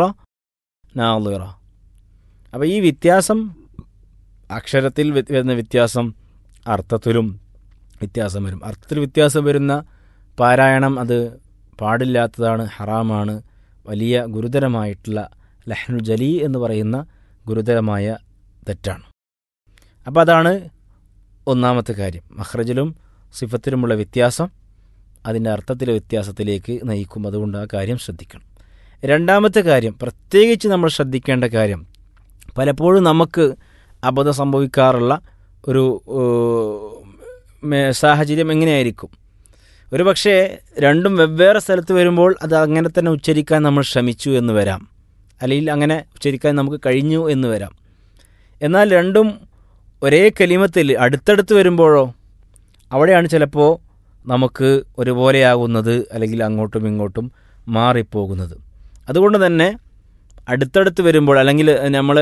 നാളിറ അപ്പോൾ ഈ വ്യത്യാസം അക്ഷരത്തിൽ വ്യ- വരുന്ന വ്യത്യാസം അർത്ഥത്തിലും വ്യത്യാസം വരും അർത്ഥത്തിൽ വ്യത്യാസം വരുന്ന പാരായണം അത് പാടില്ലാത്തതാണ് ഹറാമാണ് വലിയ ഗുരുതരമായിട്ടുള്ള ലഹ്നു ജലി എന്ന് പറയുന്ന ഗുരുതരമായ തെറ്റാണ് അപ്പോൾ അതാണ് ഒന്നാമത്തെ കാര്യം മഹ്റജിലും സിഫത്തിലുമുള്ള വ്യത്യാസം അതിൻ്റെ അർത്ഥത്തിലെ വ്യത്യാസത്തിലേക്ക് നയിക്കും അതുകൊണ്ട് ആ കാര്യം ശ്രദ്ധിക്കണം രണ്ടാമത്തെ കാര്യം പ്രത്യേകിച്ച് നമ്മൾ ശ്രദ്ധിക്കേണ്ട കാര്യം പലപ്പോഴും നമുക്ക് അബദ്ധം സംഭവിക്കാറുള്ള ഒരു ഏഹ്, മേ- സാഹചര്യം എങ്ങനെയായിരിക്കും ഒരു പക്ഷേ രണ്ടും വെവ്വേറെ സ്ഥലത്ത് വരുമ്പോൾ അത് അങ്ങനെ തന്നെ ഉച്ചരിക്കാൻ നമ്മൾ ശ്രമിച്ചു എന്ന് വരാം അല്ലെങ്കിൽ അങ്ങനെ ഉച്ചരിക്കാൻ നമുക്ക് കഴിഞ്ഞു എന്ന് വരാം എന്നാൽ രണ്ടും ഒരേ കലിമത്തിൽ അടുത്തടുത്ത് വരുമ്പോഴോ അവിടെയാണ് ചിലപ്പോൾ നമുക്ക് ഒരുപോലെയാകുന്നത് അല്ലെങ്കിൽ അങ്ങോട്ടും ഇങ്ങോട്ടും മാറിപ്പോകുന്നത് അതുകൊണ്ട് തന്നെ അടുത്തടുത്ത് വരുമ്പോൾ അല്ലെങ്കിൽ നമ്മൾ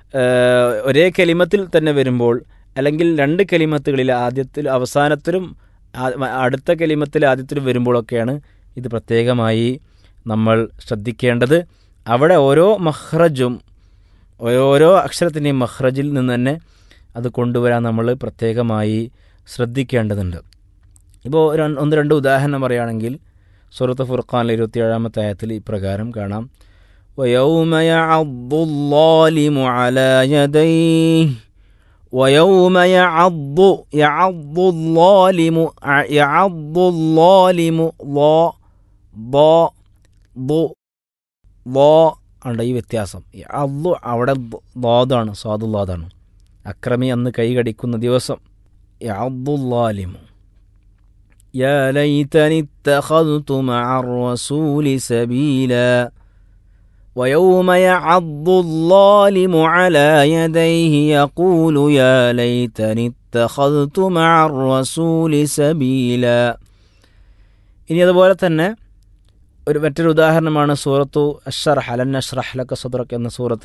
ഒരേ കലിമത്തിൽ തന്നെ വരുമ്പോൾ അല്ലെങ്കിൽ രണ്ട് കലിമത്തുകളിൽ ആദ്യത്തിൽ അവസാനത്തിലും ആ- അടുത്ത കലിമത്തിൽ ആദ്യത്തിലും വരുമ്പോഴൊക്കെയാണ് ഇത് പ്രത്യേകമായി നമ്മൾ ശ്രദ്ധിക്കേണ്ടത് അവിടെ ഓരോ മഹ്റജും ഓരോ അക്ഷരത്തിൻ്റെയും മഹ്റജിൽ നിന്ന് തന്നെ അത് കൊണ്ടുവരാൻ നമ്മൾ പ്രത്യേകമായി ശ്രദ്ധിക്കേണ്ടതുണ്ട് ഇപ്പോൾ ഒരു- ഒന്ന് രണ്ട് ഉദാഹരണം പറയുകയാണെങ്കിൽ സൂറത്ത് ഫുർഖാനിലെ ഇരുപത്തിയേഴാമത്തെ ആയത്തിൽ ഇപ്രകാരം കാണാം ويوم يعض الظالم على يديه ويوم يعض يعض الظالم ع- يعض الظالم ضا ضا ض ضا ഉണ്ട് ഈ വ്യത്യാസം അള്ളു അവിടെ ദ്വാദാണ് സ്വാദുല്ലാദാണ് അക്രമി അന്ന് കൈ കടിക്കുന്ന ദിവസം യാദുല്ലാലിമു يا ليتني اتخذت مع الرسول سبيلا ويوم يعض الظالم على يديه يقول يا ليتني اتخذت مع الرسول سبيلا ഇനി അതുപോലെ തന്നെ ഒരു മറ്റൊരു ഉദാഹരണമാണ് സൂറത്തു അഷറഹ് അലൻ അഷ്റഹ് ലക സദ്റക് എന്ന സൂറത്തിൽ